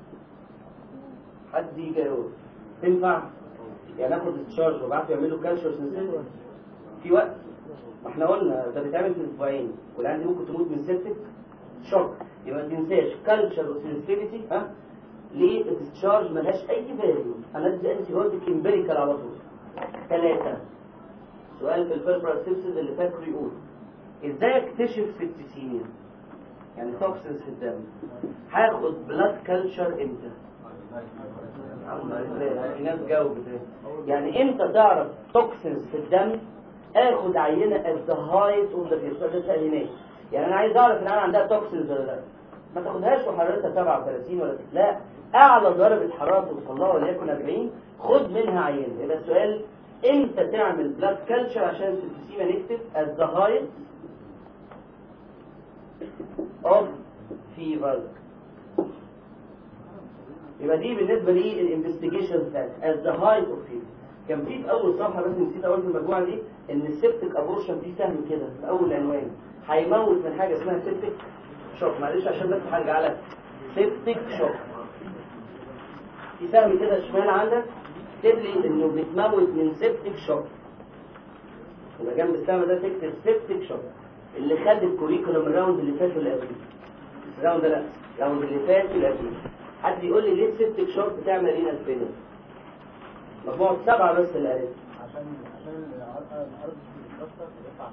حد يجاوب تنفع؟ يعني اخد ديسشارج وابعته يعملوا كالتشر سنسيتيفيتي في وقت ما احنا قلنا ده بيتعمل في اسبوعين والعيال دي ممكن تموت من سيبتك شوك يبقى ما تنساش كالتشر وسنسيتيفيتي ها ليه الديسشارج ملهاش اي فاليو انا ادي انتي بايوتيك امبيريكال على طول ثلاثة سؤال في الفيربرال سيبسيس اللي فاكره يقول ازاي اكتشف سبتسيميا يعني توكسينز في الدم هاخد بلاد كلتشر امتى الناس جاوبت يعني امتى تعرف توكسينز في الدم اخد عينه at the height of the fever ده سأليناه يعني انا عايز اعرف ان انا عندها توكسينز ولا لا ما تاخدهاش وحرارتها 37 ولا لا اعلى درجه حراره توصل لها وليكن 40 خد منها عينه يبقى السؤال امتى تعمل بلاد كلتشر عشان تسيبها نكتب at the height of fever يبقى دي بالنسبة لي الانفستيجيشن بتاعت as the height of fever كان في في أول صفحة بس نسيت أقول في المجموعة دي إن السبتك أبورشن فيه سهم كده في أول عنوان هيموت من حاجة اسمها سبتك شوك معلش عشان بس هرجع لك سبتك شوك في سهم كده شمال عندك تكتب لي إنه بتموت من سبتك شوك يبقى جنب السهم ده تكتب سبتك شوك اللي خد الكوريكولم الراوند اللي فات واللي قبليه الراوند لا الراوند اللي فات واللي قبليه حد يقول لي ليه السبتك شوك بتعمل رينا سبينر مجموعة سبعة بس اللي قالت عشان عشان الارض بتتكسر بيقطع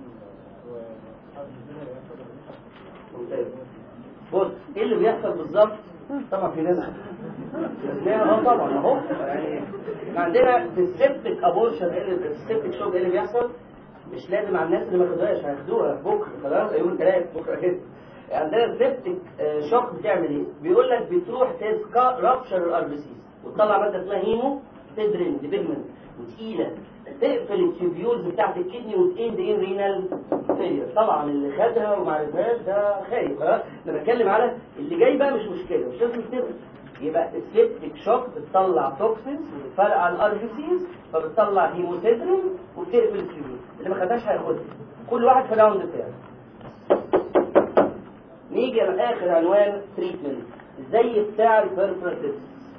ممتاز بص ايه اللي بيحصل بالظبط طبعا في ناس اه طبعا اهو يعني احنا عندنا في السبتك ابورشن ايه اللي السبتك شوك ايه اللي بيحصل مش لازم على الناس اللي ما خدوهاش هياخدوها بكره خلاص يوم الثلاث بكره كده عندنا السبتك شوك بتعمل ايه؟ بيقول لك بتروح تسكا رابشر الار بي سيز وتطلع ماده اسمها هيمو تدرين دي بيجمنت وتقيله تقفل التيبيولز بتاعت الكدني وتاند ان رينال فيلير طبعا اللي خدها وما عرفهاش ده خايف ها انا بتكلم على اللي جاي بقى مش مشكله مش لازم تقفل يبقى السيبتك شوك بتطلع توكسينز وبتفرق على الار بي سيز فبتطلع هيموسيدرين وبتقفل التيبيول اللي ما خدهاش هياخدها كل واحد في الراوند بتاعه نيجي لاخر عنوان تريتمنت زي بتاع البيرفرتس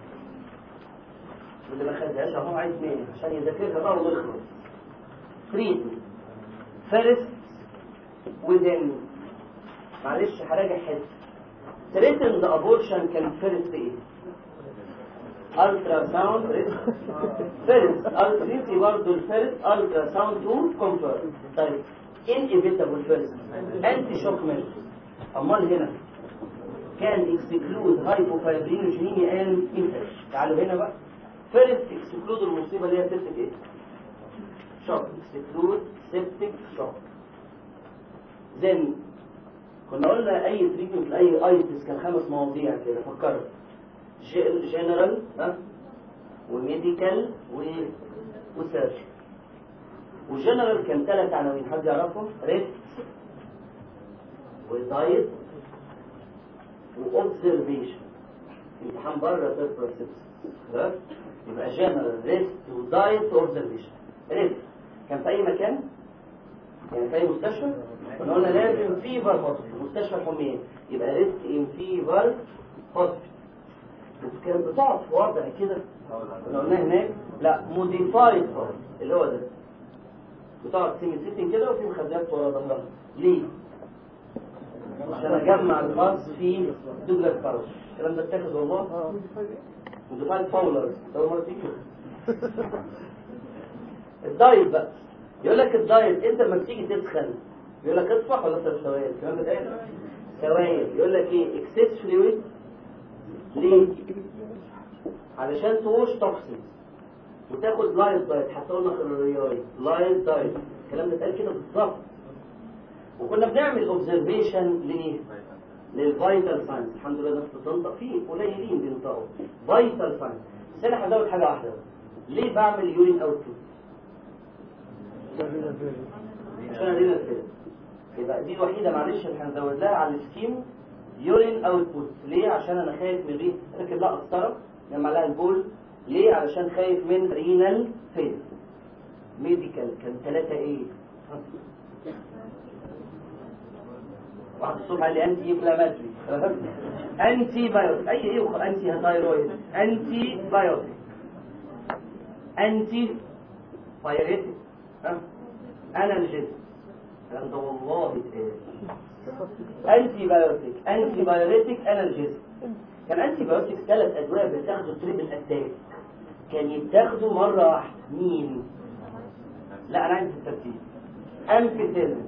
اللي ما خدهاش اهو عايز مين عشان يذاكرها بقى ويخلص تريتمنت فيرست وذن معلش هراجع حته ثريتند ابورشن كان فيرست ايه الترا ساوند فيرست الترا برضه الفيرست الترا ساوند تو كونفيرم طيب انيفيتابل فيرست انتي شوك ميثود امال هنا كان اكسكلود هايبوفايبرينوجينيميا اند انفكشن تعالوا هنا بقى فيرست اكسكلود المصيبه اللي هي سيبتك ايه شوك اكسكلود سيبتك شوك زين كنا قلنا اي تريتمنت لاي ايتس كان خمس مواضيع كده فكرت جنرال ها وميديكال و وسيرجي وجنرال كان ثلاث عناوين حد يعرفهم ريست ودايت واوبزرفيشن امتحان بره بيربر خلاص يبقى جنرال ريست ودايت واوبزرفيشن ريست كان في اي مكان يعني في اي مستشفى كنا قلنا لازم فيفر هوسبيتال مستشفى الحميات يبقى ريست ان فيفر هوسبيتال كانت بتقعد في وضع كده كنا قلنا هناك لا موديفايد اللي هو ده بتقعد سيمي سيتنج كده وفي مخدات ورا ظهرها ليه؟ عشان اجمع الفاز في دوجلاس باروش الكلام ده اتاخد والله موديفايد فاولر ده مره تيجي الدايت بقى يقول لك الدايت انت لما بتيجي تسخن يقول لك اصفح ولا اشرب سوائل الكلام ده ايه سوائل يقول لك ايه اكسس فلويد ليه علشان توش توكسين وتاخد لايت دايت حتى قلنا خلورياي لايت دايت الكلام ده اتقال كده بالظبط وكنا بنعمل اوبزرفيشن ليه للفيتال ساينس الحمد لله الناس بتنطق فيه قليلين بينطقوا فيتال ساينس بس انا هزود حاجه واحده ليه بعمل يورين اوتبوت عشان ادينا الفيلم يبقى دي الوحيده معلش اللي هنزود لها على السكيم يورين اوتبوت ليه عشان انا خايف من ريح ركب لها قسطره جمع لها البول ليه علشان خايف من رينال فيل ميديكال كان ثلاثة ايه واحد الصبح قال لي انتي انفلاماتري انتي بايوتيك اي ايه انتي هايرويد انتي بايوتيك انتي بايريتيك انالجيك الكلام ده والله اتقال انتي بايوتيك انتي بايوريتيك انالجيزم كان انتي بايوتيك ثلاث ادويه بتاخدوا تريبل اتاك كان يتاخدوا مره واحده مين لا انا عايز الترتيب امبيسيلين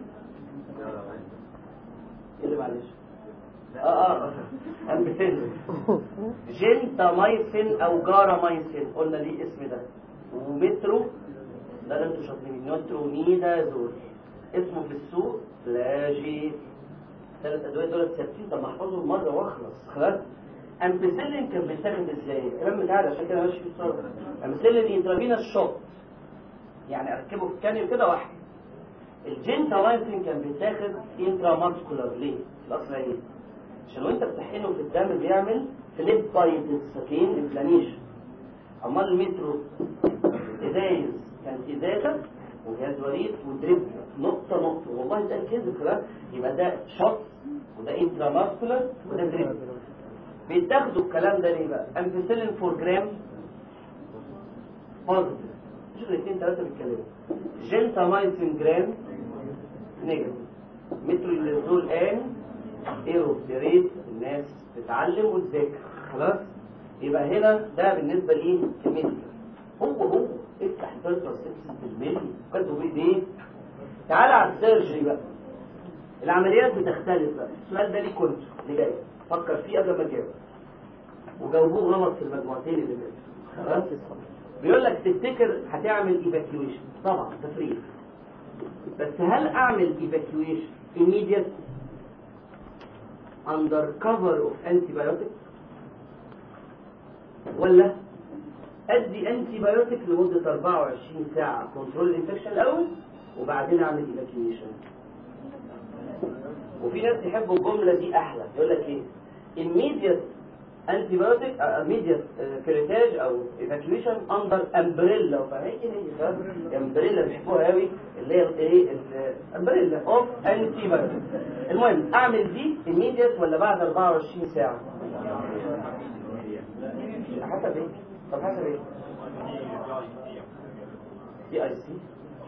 ايه اللي معلش اه اه امبيسيلين جنتامايسين او جارامايسين قلنا ليه اسم ده ومترو ده اللي انتوا شاطرين نوترونيدازول اسمه في السوق فلاجي ثلاث ادويه دول ثابتين طب ما احفظهم مره واخلص خلاص امبيسيلين كان بيتاخد ازاي الكلام بتاعي عشان كده ماشي بسرعه امبيسيلين انترافينوس شوت يعني اركبه في كانيو كده واحد الجنتالايسين كان بيتاخد انترا ماسكولار ليه الاصل ايه عشان وانت بتحقنه في الدم بيعمل فليب بايتس فاكرين انفلاميشن امال المترو ازايز كان ازازه وجهاز وريد ودريب نقطة نقطة والله ده كده خلاص يبقى ده شوت وده انترا ماسكولار وده دريب بيتاخدوا الكلام ده ليه بقى؟ امبيسيلين 4 جرام بوزيتيف شوف الاثنين ثلاثة بيتكلموا جنتامايسين جرام نيجاتيف متروليزول ان ايرو يا ريت الناس تتعلم وتذاكر خلاص يبقى هنا ده بالنسبة ليه الميديكال هو هو افتح الفلتر سيبسس بالملي كاتبه بايديه تعالى على السيرجري بقى العمليات بتختلف بقى السؤال ده ليه كنت اللي جاي فكر فيه قبل ما تجاوب وجاوبوه غلط في المجموعتين اللي فاتوا خلاص بيقول لك تفتكر هتعمل ايفاكيويشن طبعا تفريغ بس هل اعمل ايفاكيويشن immediate under cover of antibiotics ولا ادي انتي بايوتيك لمده 24 ساعه كنترول الانفكشن الاول وبعدين اعمل ايفاكيويشن وفي ناس يحبوا الجمله دي احلى يقول لك ايه immediate antibiotic uh, immediate uh, curettage او evacuation under umbrella فاهمين ايه هي umbrella بيحبوها قوي اللي هي الايه umbrella of antibiotic المهم اعمل دي immediate ولا بعد 24 ساعه حسب ايه طب حسب ايه دي اي سي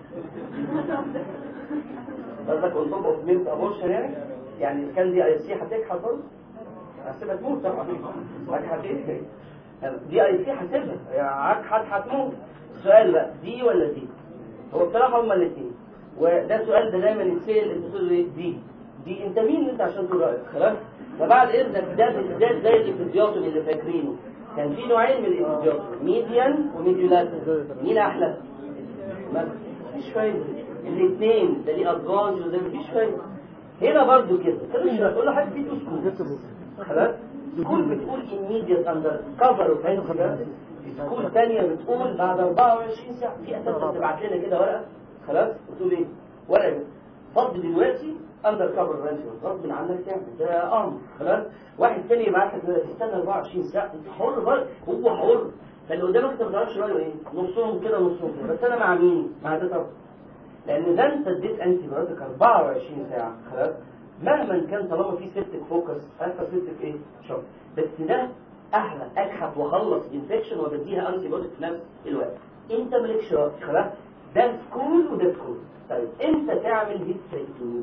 قصدك اون توب اوف ميلك ابورشن يعني يعني كان دي اي سي هتكحل برضه هسيبها تموت طبعا هتكحل دي اي سي هسيبها يعني هتموت السؤال بقى دي ولا دي هو بصراحه هما الاثنين وده سؤال ده دايما يتسال انت تقول ايه دي دي انت مين انت عشان تقول رايك خلاص فبعد اذنك ده بالذات زي الافيزيوتومي اللي فاكرينه كان في نوعين من الافيزيوتومي ميديان وميديولاتر مين احلى؟ مفيش فايده الاثنين ده ليه ادفانج وده مفيش فايده هنا برضو كده كده تقول له حد في سكول خلاص سكول بتقول immediate under cover of antibiotics سكول ثانيه بتقول بعد 24 ساعه في اساسا تبعت لنا كده ورقه خلاص بتقول ايه ورقه فض دلوقتي اندر كفر رانشون غصب عنك تعمل ده امر خلاص واحد تاني يبعت لك دلوقتي استنى 24 ساعه انت حر برضه هو حر فاللي قدامك انت ما تعرفش رايه ايه نصهم كده نصهم كده بس انا مع مين؟ مع ده طبعا لان ده انت اديت انتي بايوتيك 24 ساعه خلاص مهما كان طالما في سيبتك فوكس الفا سيبتك ايه شوك بس ده احلى اكحت واخلص انفكشن وبديها انتي بايوتيك في نفس الوقت انت مالكش راي خلاص ده سكول وده سكول طيب امتى تعمل هيستريكتومي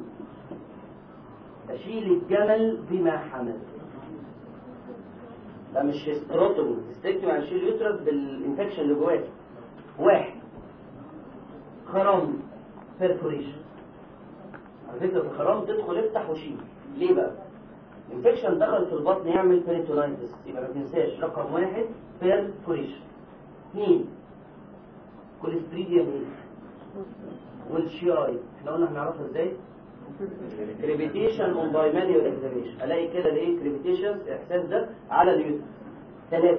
اشيل الجمل بما حمل ده مش هيستروتومي هيستريكتومي يعني اشيل اليوترس بالانفكشن اللي جواه واحد خرم بيرفوريشن على فكره الخرام تدخل افتح وشيل ليه بقى انفكشن دخل في البطن يعمل بيريتونايتس يبقى ما تنساش رقم واحد بيرفوريشن اثنين كوليستريديوم ايه والشياي احنا قلنا هنعرفها ازاي كريبيتيشن اون بايمانيو اكزاميشن الاقي كده الايه كريبيتيشن الاحساس ده على اليوتر ثلاثه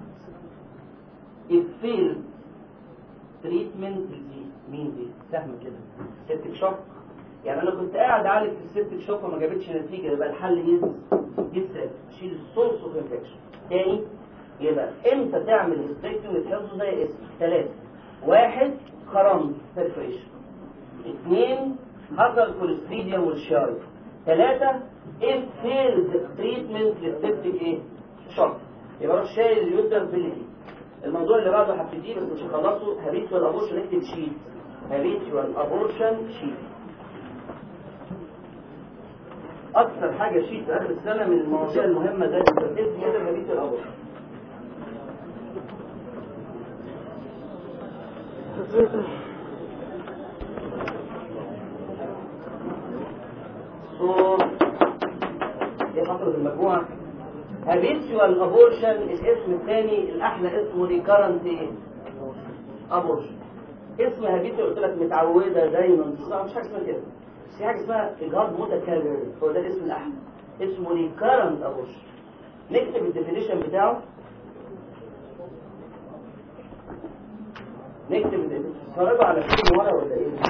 الفيل تريتمنت دي مين دي سهم كده سيبتك شوك يعني انا كنت قاعد اعالج في السيبتك شوك وما جابتش نتيجه يبقى الحل يز جدا اشيل السورس اوف انفكشن تاني يبقى امتى تعمل هيستريكتومي تحفظه زي اسم ثلاثه واحد خرم بيرفريشن اثنين حصل كوليستريديوم والشاي ثلاثة if failed treatment للسبتك ايه؟ شوك يبقى روح شايل اليوتر باللي فيه الموضوع اللي بعده هبتديه بس مش هخلصه هابيتوال ابورشن اكتب شيت هابيتوال ابورشن شيت اكثر حاجه شيت في اخر السنه من المواضيع المهمه ده التركيز كده هابيتوال ابورشن صوت دي خطوة المجموعة habitual abortion الاسم الثاني الأحلى اسمه recurrent abortion اسم habitual قلت لك متعودة دايما تصدق مش حاجة اسمها كده بس في حاجة اسمها إجهاض متكرر هو ده الاسم الأحلى اسمه recurrent abortion نكتب الديفينيشن بتاعه نكتب تتفرجوا على فيلم ورا ولا ايه؟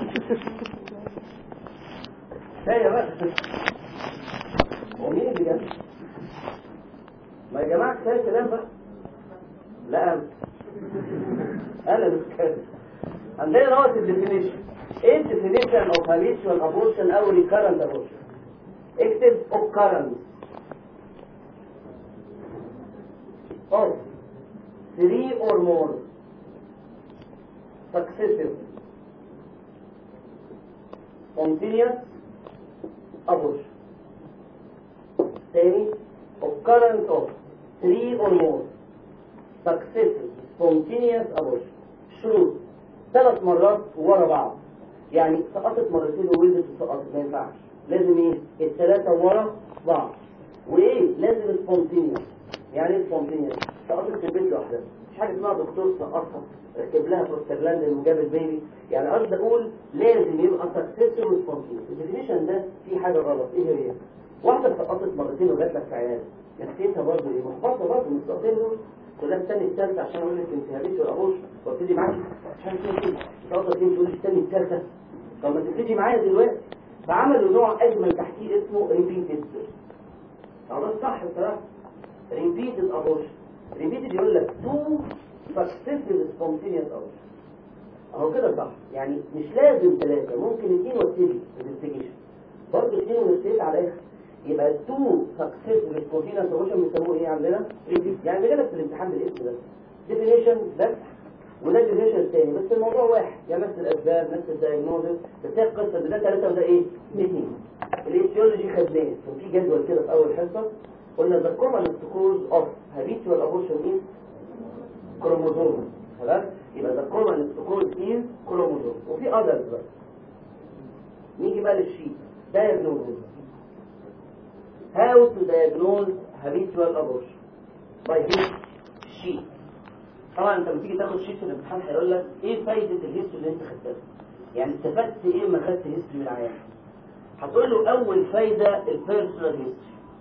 كفايه بقى هو مين اللي جاب؟ ما يا جماعه كفايه كلام بقى لا انا انا بتكلم عندنا نقط الديفينيشن ايه الديفينيشن اوف habitual abortion او recurrent abortion اكتب occurrence of three or more successive spontaneous abortion تاني occurrence of three or more successive spontaneous abortion شروط ثلاث مرات ورا بعض يعني سقطت مرتين وولدت وسقطت ما ينفعش لازم ايه الثلاثة ورا بعض وايه لازم spontaneous يعني ايه spontaneous سقطت في البيت لوحدها مش حاجة اسمها دكتور سقطها ركب لها بروستاجلاندين وجاب البيبي يعني قصدي اقول لازم يبقى سكسسفل وسبونتينيوس الديفينيشن ده فيه حاجه غلط ايه هي؟ واحده سقطت مرتين وجات لك في عيال نفسيتها برضه ايه محبطه برضه من السقطين دول تقول لها استني الثالثه عشان اقول لك انت هبيتي الابوش وابتدي معاكي عشان كده كده تفضل تيجي تقول لي استني الثالثه طب ما تبتدي معايا دلوقتي فعملوا نوع اجمل تحقيق اسمه ريبيتد خلاص صح بصراحه ريبيتد ابوش ريبيتد يقول لك تو سكسيسيف سبونتينيوس ابوش اهو كده صح يعني مش لازم ثلاثه ممكن اثنين وابتدي انفستيجيشن برضه اثنين ونبتدي على الاخر يبقى تو سكسيسيف سبونتينيوس ابوش بيسموه ايه عندنا؟ ريبيت يعني بيجي لك في الامتحان بالاسم ده ديفينيشن بس وده ديفينيشن الثاني بس الموضوع واحد يعني نفس الاسباب نفس الدايجنوزس بس هي القصه ده ثلاثه وده ايه؟ اثنين الايتيولوجي خدناه كان في جدول كده في اول حصه قلنا ذا كومن كوز اوف هابيتوال ابورشن از كروموزوم خلاص يبقى ذا كومن كوز از كروموزوم وفي اذرز بقى نيجي بقى للشيت دايجنوزس هاو تو دايجنوز هابيتوال ابورشن باي هيس شيت طبعا انت لما تيجي تاخد شيت في الامتحان هيقول لك ايه فايده الهيستوري اللي انت خدتها يعني استفدت ايه لما خدت هيستوري من العيان هتقول له اول فايده البيرسونال هيستوري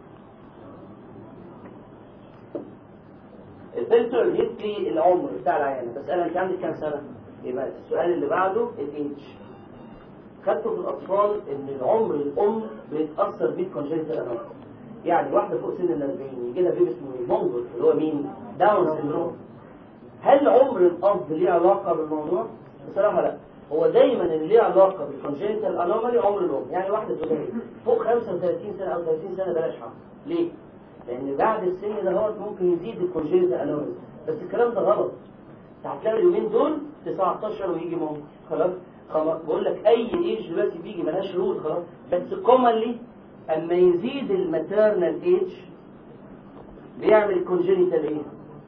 البيرسونال هيستوري العمر بتاع العيان بسألها انت عندك كام سنه يبقى السؤال اللي بعده الايدج خدته في الاطفال ان العمر الام بيتاثر بيه كونجنتال انومالي يعني واحده فوق سن ال 40 يجي لها بيبي اسمه مونجل اللي هو مين داون سيندروم هل عمر الاب ليه علاقه بالموضوع بصراحه لا هو دايما اللي ليه علاقه بالكونجنتال انومالي عمر الام يعني واحده تقول لي فوق 35 سنه او 30 سنه بلاش حق ليه لان بعد السن ده هو ممكن يزيد الكونجنتال انومالي بس الكلام ده غلط هتلاقي اليومين دول 19 ويجي ممكن خلاص خلاص بقول لك اي ايج دلوقتي بيجي ملهاش رول خلاص بس كومنلي اما يزيد الماتيرنال ايج بيعمل كونجنتال ايه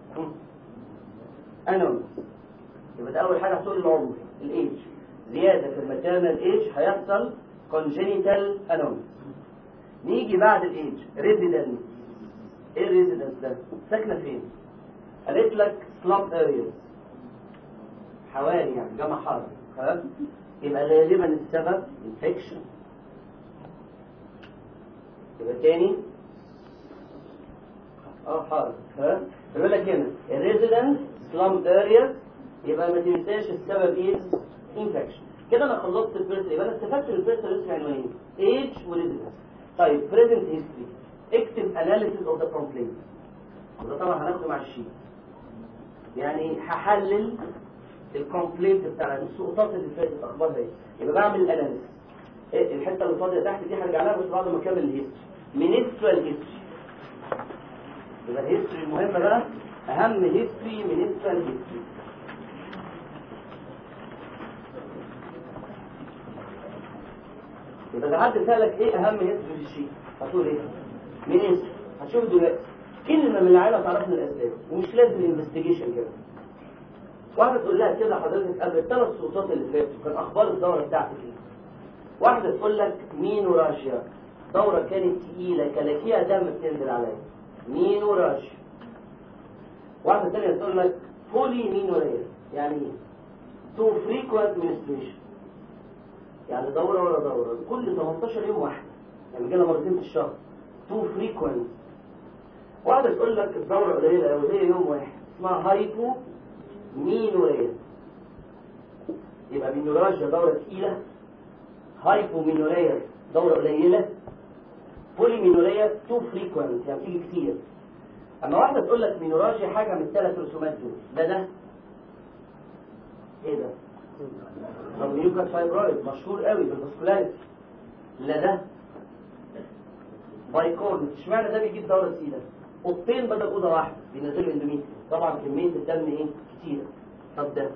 انومالي يبقى ده اول حاجه هتقول العمر الايج زياده في الماتيرنال ايج هيحصل كونجنتال انومالي نيجي بعد الايج ريزيدنس ايه الريزيدنس ده ساكنه فين قالت لك سلاب ارياز حوالي يعني جمع حرب خلاص يبقى غالبا السبب انفكشن يبقى تاني اه حرب خلاص يقول لك هنا الريزيدنس سلام ارياز يبقى ما تنساش السبب ايه انفكشن كده انا خلصت البيرث يبقى انا استفدت من البيرث ريسك عنوانين ايج وريزيدنس طيب بريزنت هيستوري اكتب اناليسيس اوف ذا كومبلين وده طبعا هناخده مع الشيت يعني هحلل الكومبلينت بتاع السقطات اللي فاتت اخبارها ايه يبقى بعمل اناليسيس إيه الحته اللي فاضيه تحت دي هرجع لها بس بعد ما اكمل الهيستوري منسترال هيستوري يبقى الهيستوري المهمه بقى اهم هيستوري منسترال هيستوري يبقى لو حد سالك ايه اهم هيستوري في الشيء هتقول ايه منستر هتشوف دلوقتي كلمه من العيله تعرفنا الاسباب ومش لازم انفستيجيشن كده واحدة تقول لها كده حضرتك قبل الثلاث سلطات اللي فاتوا كان اخبار الدورة بتاعتك ايه واحدة تقول لك مين وراشيا دورة كانت تقيلة كلاكيها دم بتنزل عليا مين وراشيا واحدة تانية تقول لك فولي مين وريا يعني ايه تو فريكوانت منستريشن يعني دورة ورا دورة كل 18 يوم واحدة يعني جالها مرتين في الشهر تو فريكوانت واحدة تقول لك الدورة قليلة أو هي يوم واحد اسمها هايبو مينوريا يبقى مينوراجيا دورة تقيلة هايبو مينوريا دورة قليلة بولي مينوريا تو فريكوانت يعني بتيجي كتير اما واحدة تقول لك مينوراجيا حاجة من الثلاث رسومات دول ده ده ايه ده؟ طب ميوكات فايبرويد مشهور قوي بالفاسكولاريتي لا ده بايكورن اشمعنى ده بيجيب دورة تقيلة قطين بدل اوضه واحده بينزلوا اندوميتريوم طبعا كميه الدم ايه كتيره طب ده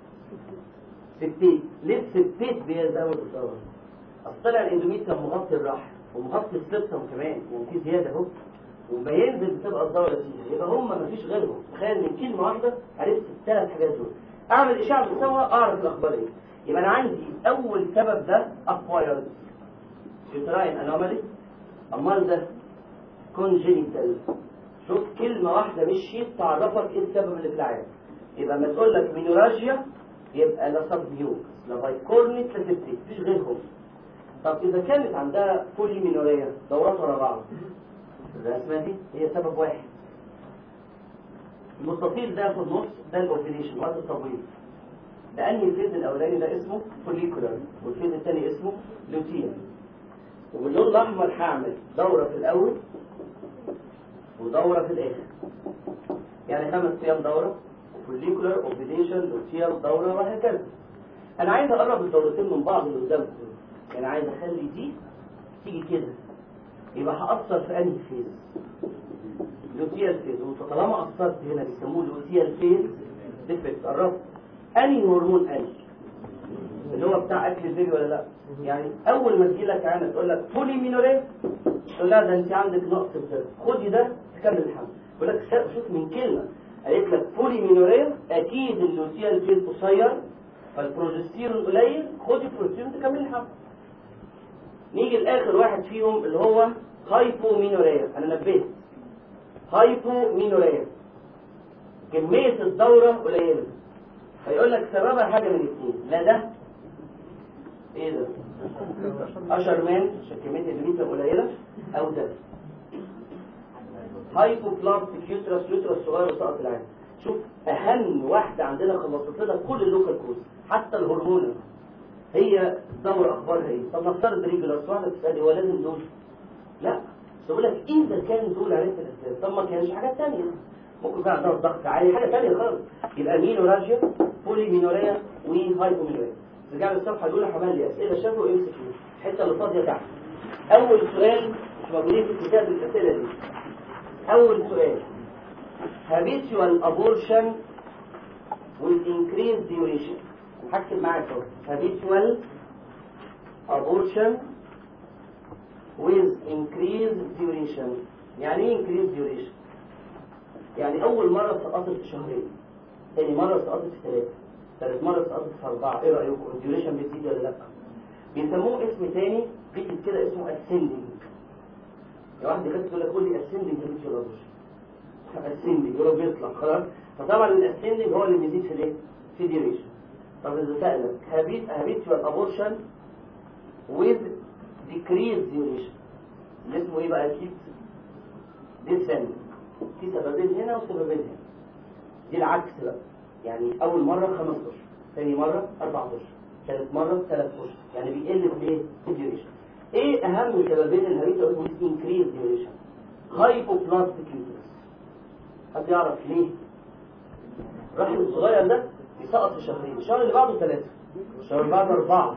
ستيت ليه الستيت بيزود الدوره اصل طلع الاندوميتريوم مغطي الرحم ومغطي السبتم كمان يعني في زياده اهو وما ينزل بتبقى الدوره تقيله يبقى هم ما فيش غيرهم تخيل من كلمه واحده عرفت الثلاث حاجات دول اعمل اشعه بالسوا اعرف الاخبار ايه يبقى انا عندي اول سبب ده اكوايرد يوتراين انومالي امال ده كونجينيتال شوف كلمة واحدة مشيت تعرفك ايه السبب اللي في العيان يبقى ما تقول لك مينوراجيا يبقى لا سبيوك لا بايكورنيت لا سبتيك مفيش غيرهم طب إذا كانت عندها بولي مينوريا دورات ورا بعض الرسمة دي هي سبب واحد المستطيل ده في النص ده الاوفيليشن وقت التبويض ده انهي الفيز الاولاني ده اسمه فوليكولار والفيز الثاني اسمه لوتيال وباللون الاحمر هعمل دوره في الاول ودوره في الاخر يعني خمس ايام دوره فوليكولار اوفيليشن لوتيال دوره وهكذا انا عايز اقرب الدورتين من بعض اللي قدام يعني عايز اخلي دي تيجي كده يبقى هاثر في انهي فيز لوتيال فيز وطالما اثرت هنا بيسموه لوتيال فيز ديفكت قربت انهي هرمون انهي اللي هو بتاع اكل البيبي ولا لا يعني اول ما تجي لك عينه تقول لك بولي مينوريا تقول لها ده انت عندك نقص في خدي ده تكمل الحمل يقول لك شوف من كلمه قالت لك بولي مينوريا اكيد اللوتيال فيز قصير فالبروجستيرون قليل خدي بروجستيرون تكمل الحمل نيجي لاخر واحد فيهم اللي هو هايبومينوريا انا نبهت هايبومينوريا كمية الدورة قليلة هيقول لك سببها حاجة من الاثنين لا ده ايه ده اشر مان عشان كمية الليميتر قليلة او ده هايبوبلاستيك يوترس يوترس صغير وسقط العين شوف اهم واحدة عندنا خلصت لنا كل اللوكال كوز حتى الهرمون هي الدورة اخبارها ايه طب نفترض ريجولار واحدة تسألي هو لازم دول لا بس بقول لك اذا كان دول عرفت الاسباب طب ما كانش حاجات تانية ممكن يكون عندها ضغط عالي حاجة تانية خالص يبقى مينوراجيا بولي مينوريا وهايبومينوريا رجعنا الصفحة الأولى حمل لي أسئلة شافوا ام سي كيو الحتة اللي فاضية تحت أول سؤال مش موجودين في الكتاب الأسئلة دي أول سؤال habitual abortion with increased duration هكتب معاك اهو habitual abortion with increased duration يعني ايه increased duration يعني اول مرة سقطت في شهرين تاني مرة سقطت في ثلاثة ثالث مرة سقطت في أربعة ايه رأيكم الديوريشن بتزيد ولا لا بيسموه اسم تاني بيكتب كده اسمه ascending يا واحد كانت تقول لك قول لي ascending habitual abortion ascending يقول بيطلع خلاص فطبعا الاسcending هو اللي بيزيد في الايه في duration طب إذا سألك habit- habitual abortion with decreased duration اللي اسمه ايه بقى اكيد descending في سببين هنا وسببين هنا دي العكس بقى يعني اول مرة خمس اشهر ثاني مرة اربع اشهر ثالث مرة ثلاث اشهر يعني بيقل في الايه في الديوريشن ايه اهم سببين الهابيتوال with increased duration hypoplastic uterus حد يعرف ليه الرحم الصغير ده بيسقط في شهرين الشهر اللي بعده ثلاثة الشهر اللي بعده أربعة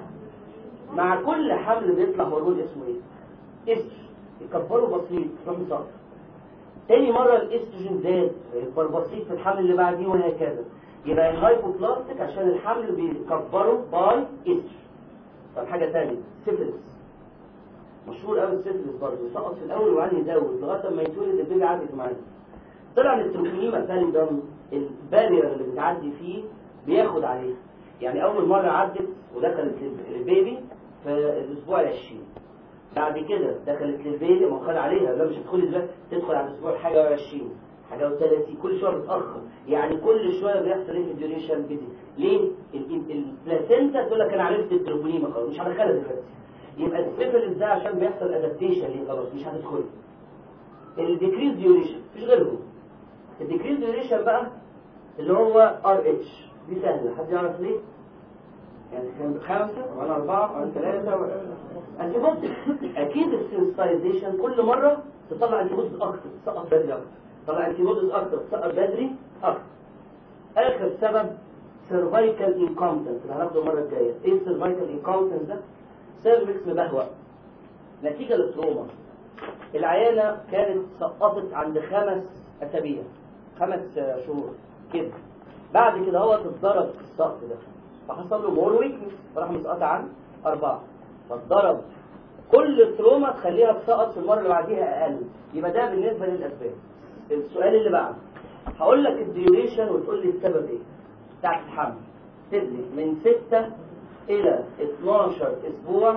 مع كل حمل بيطلع هرمون اسمه ايه؟ استر يكبره بسيط يروح مسقط تاني مرة الاستروجين زاد يكبر بسيط في الحمل اللي بعديه وهكذا يبقى الهايبوبلاستيك عشان الحمل بيكبره باي استر طب حاجة تانية سيفلس مشهور قوي السيفلس برضه يسقط في الأول وبعدين يزود لغاية ما يتولد البيبي عادي معاه طلع التروفينيما تاليدم البارير اللي بتعدي فيه بياخد عليه يعني اول مره عدت ودخلت للبيبي في الاسبوع العشرين بعد كده دخلت للبيبي ما هو خد عليها لا مش هتدخلي دلوقتي تدخل على الاسبوع حاجه و20 حاجه و30 كل شويه بتاخر يعني كل شويه بيحصل ايه في الديوريشن بيزي ليه ال- ال- البلاسينتا تقول لك انا عرفت التروفينيما خلاص مش هدخلها دلوقتي يبقى السيفلس ده عشان بيحصل ادابتيشن ليه خلاص مش هتدخلي الديكريز ديوريشن مفيش غيرهم الديكريز ديوريشن بقى اللي هو ار اتش دي سهله حد يعرف ليه؟ يعني كان خمسة ولا أربعة ولا ثلاثة أنتيبوتس أكيد السنسيتايزيشن كل مرة تطلع أنتيبوتس أكتر تسقط بدري أكتر تطلع أنتيبوتس أكتر تسقط بدري أكتر آخر سبب سيرفايكال انكومبتنس اللي هناخده المرة الجاية إيه السيرفايكال انكومبتنس ده؟ سيرفكس مبهوأ نتيجة للتروما العيانة كانت سقطت عند خمس أسابيع خمس آه، شهور كده بعد كده هو اتضرب في السقط ده فحصل له مور ويكنس فراح مسقط عن أربعة فاتضرب كل تروما تخليها تسقط في المرة اللي بعديها أقل يبقى ده بالنسبة للأسباب السؤال اللي بعده هقول لك الديوريشن وتقول لي السبب ايه بتاعت الحمل تدري من 6 إلى 12 أسبوع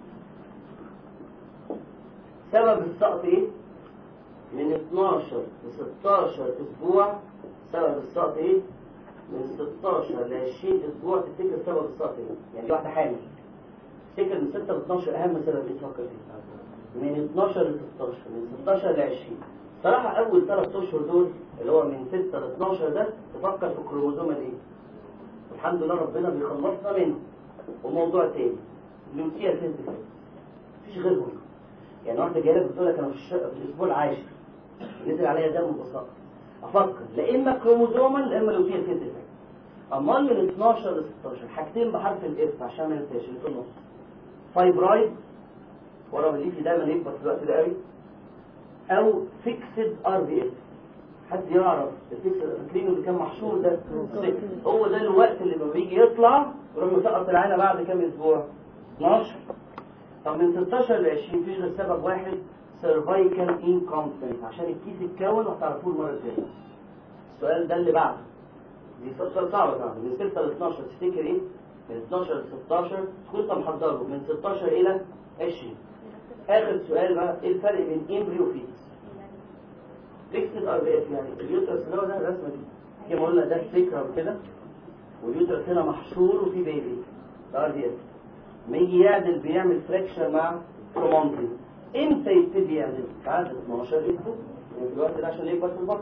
سبب السقط ايه؟ من 12 ل 16 اسبوع سبب السقط ايه؟ من 16 ل 20 اسبوع تفتكر سبب السقط ايه؟ يعني دي واحدة حامل تفتكر من 6 ل 12 اهم سبب ايه تفكر فيه؟ من 12 ل 16 من 16 ل 20 صراحة أول ثلاث أشهر دول اللي هو من 6 ل 12 ده تفكر في الكروموزوم الإيه؟ الحمد لله ربنا بيخلصنا منه وموضوع تاني لوتيا سنتيفيك مفيش غيرهم يعني واحدة جاية لك بتقول لك أنا في, الش... في الأسبوع العاشر نزل عليا دم بساط أفكر لا إما كروموزوما لا إما لوتيا سنتيفيك أمال من 12 ل 16 حاجتين بحرف الإف عشان ما ننساش اللي في النص فايبرايد ورا الليفي دايما يكبر في الوقت ده قوي او فيكسد ار بي اس حد يعرف الفيكسد الكلينو اللي كان محشور ده هو ده الوقت اللي لما بيجي يطلع يروح مسقط العينه بعد كام اسبوع 12 طب من 16 ل 20 فيش غير سبب واحد سيرفايكال انكونفدنس عشان الكيس اتكون وهتعرفوه المره الجايه السؤال ده اللي بعده دي سؤال صعب طبعا من 6 ل 12 تفتكر ايه؟ من 12 ل 16 تكون انت محضره من 16 الى 20 اخر سؤال بقى ايه الفرق بين امبريو وفيتس فيكسد ار بي اف يعني اليوترس اللي هو ده الرسمه دي كما قلنا ده فكره وكده واليوترس هنا محشور وفي بيبي ده ار بي اف ما يجي يعدل بيعمل فريكشن مع برومونتي امتى يبتدي يعدل؟ بعد 12 اسبوع يعني في الوقت ده عشان يكبر في البطن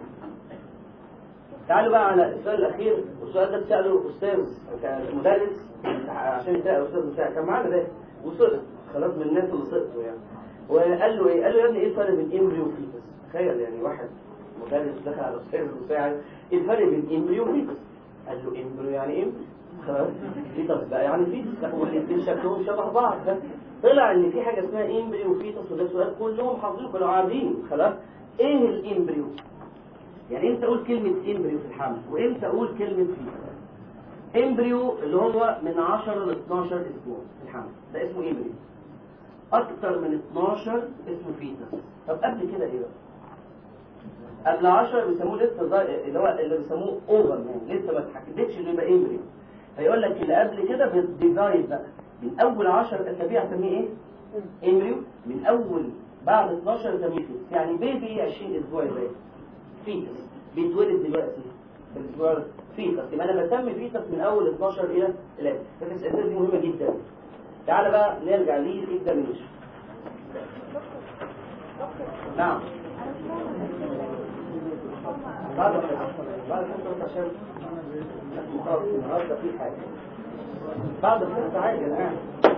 تعالوا بقى على السؤال الاخير والسؤال ده اتساله استاذ كان مدرس عشان يسال استاذ بتاعي كان معانا ده وسقط خلاص من الناس اللي سقطوا يعني وقال له ايه؟ قال له يا ابني ايه الفرق بين امبريو وفيتس؟ تخيل يعني واحد مدرس دخل على الاستاذ المساعد ايه الفرق بين امبريو وفيتس؟ قال له امبريو يعني امبريو خلاص فيتس بقى يعني فيتس لا والاثنين شكلهم شبه بعض ده طلع ان في حاجه اسمها امبريو وفيتس وده سؤال كلهم حافظين كانوا عارفين خلاص ايه الامبريو؟ يعني امتى اقول كلمه امبريو في الحمل وامتى اقول كلمه فيتس؟ امبريو اللي هو من 10 ل 12 اسبوع في الحمل ده اسمه امبريو اكتر من 12 اسمه فيتس طب قبل كده ايه بقى قبل 10 بيسموه لسه ظا- اللي هو اللي بيسموه اوفر يعني لسه ما اتحددش انه يبقى امبريو فيقول لك اللي قبل كده بيديفايد بقى من اول 10 اسابيع اسميه ايه امبريو من اول بعد 12 اسميه فيتس يعني بيبي 20 اسبوع يبقى فيتس بيتولد دلوقتي في الاسبوع فيتس يبقى انا بسمي فيتس من اول 12 الى 11 فيتس الاساس دي مهمه جدا تعالى بقى نرجع للاكزامينشن نعم بعد الحصة بعد الحصة عشان مخاطر النهارده في حاجة بعد الحصة عادي الآن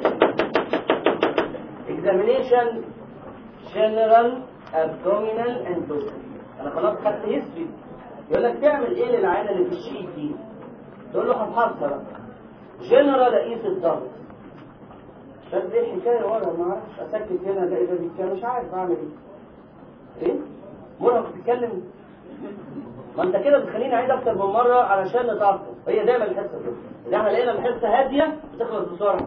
examination general abdominal and dorsal أنا خلاص خدت history يقول لك تعمل إيه للعينة اللي في الشيت دي تقول له هتحضر بقى جنرال اقيس الضغط بس ايه الحكايه ورا ما اعرفش اسكت هنا الاقي ده بيتكلم مش عارف اعمل ايه ايه مرهق تتكلم ما انت كده بتخليني اعيد اكتر من مره علشان نتعصب هي دايما الحصه كده اذا احنا لقينا الحصه هاديه بتخلص بسرعه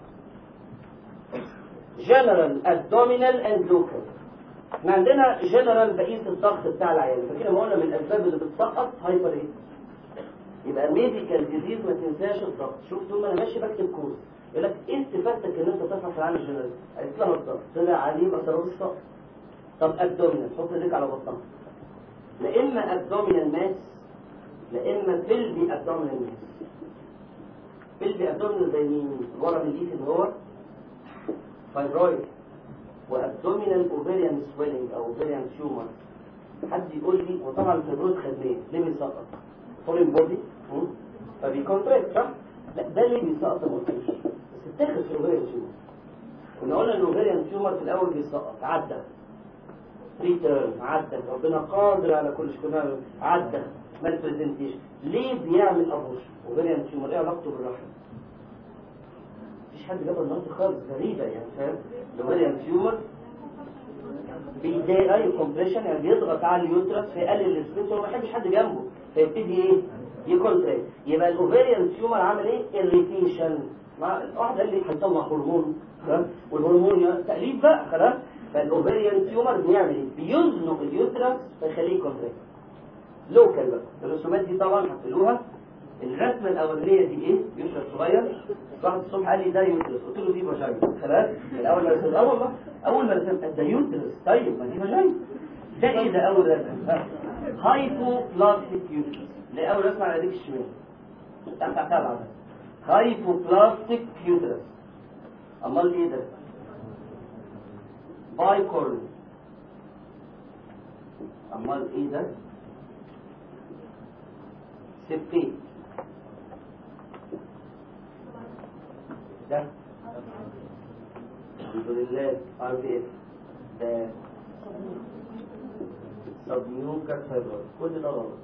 جنرال ابدومينال اند لوكال احنا عندنا جنرال بقيس الضغط بتاع العيان فكده ما قلنا من الاسباب اللي بتسقط هايبر ايه يبقى ميديكال ديزيز ما تنساش الضغط شوف طول ما انا ماشي بكتب كود يقول لك ايه استفادتك ان انت تفحص عن الجنرال قالت لها الضغط طلع عليه بصروف الصقر طب ابدومينال حط ايديك على بطنها لا اما ابدومينال ماس لا اما بلبي ابدومينال ماس بلبي ابدومينال زي مين ورا من الايد اللي هو فايبرويد وابدومينال اوفيريان سويلنج او اوفيريان تيومر حد يقول لي وطبعا الفيبرويد خدناه ليه بيسقط فورين بودي فبيكونتراكت صح لا ده ليه بيسقط ما قلتلوش بس اتاخد في الاوفيريان تيومر كنا قلنا ان الاوفيريان تيومر في الاول بيسقط عدى ريتيرن عدى ربنا قادر على كل شيء كنا عدى مال برزنتيشن ليه بيعمل ابوشن اوفيريان تيومر ايه علاقته بالرحم مفيش حد جاب النهارده خالص غريبه يعني فاهم الاوفيريان تيومر بيضايق اي كومبريشن يعني بيضغط على اليوترس فيقلل السبيس وما يحبش حد جنبه فيبتدي ايه يكونتراكت يبقى الاوفيريان تيومر عامل ايه اريتيشن مع واحد قال لي هيطلع هرمون خلاص والهرمون تقليد بقى خلاص فالاوفيريان تيومر بيعمل ايه بيزنق اليوترس فيخليه كونتراكت لوكال بقى الرسومات دي طبعا هتقولوها الرسمه الاولانيه دي ايه يوترس صغير واحد الصبح قال لي ده يوترس قلت له دي فاجينا خلاص الاول ما رسمت اول ما اول ما رسمت ده يوترس طيب ما دي فاجينا ده ايه ده اول رسمه هايبو بلاستيك يوترس ده اول رسمه على ايديك الشمال تحت تبع ده هايبو بلاستيك يوترس امال ايه ده بايكورن امال ايه ده سبتين ده الحمد لله ار بي اف ده سبنيوكر فايبر كل ده غلط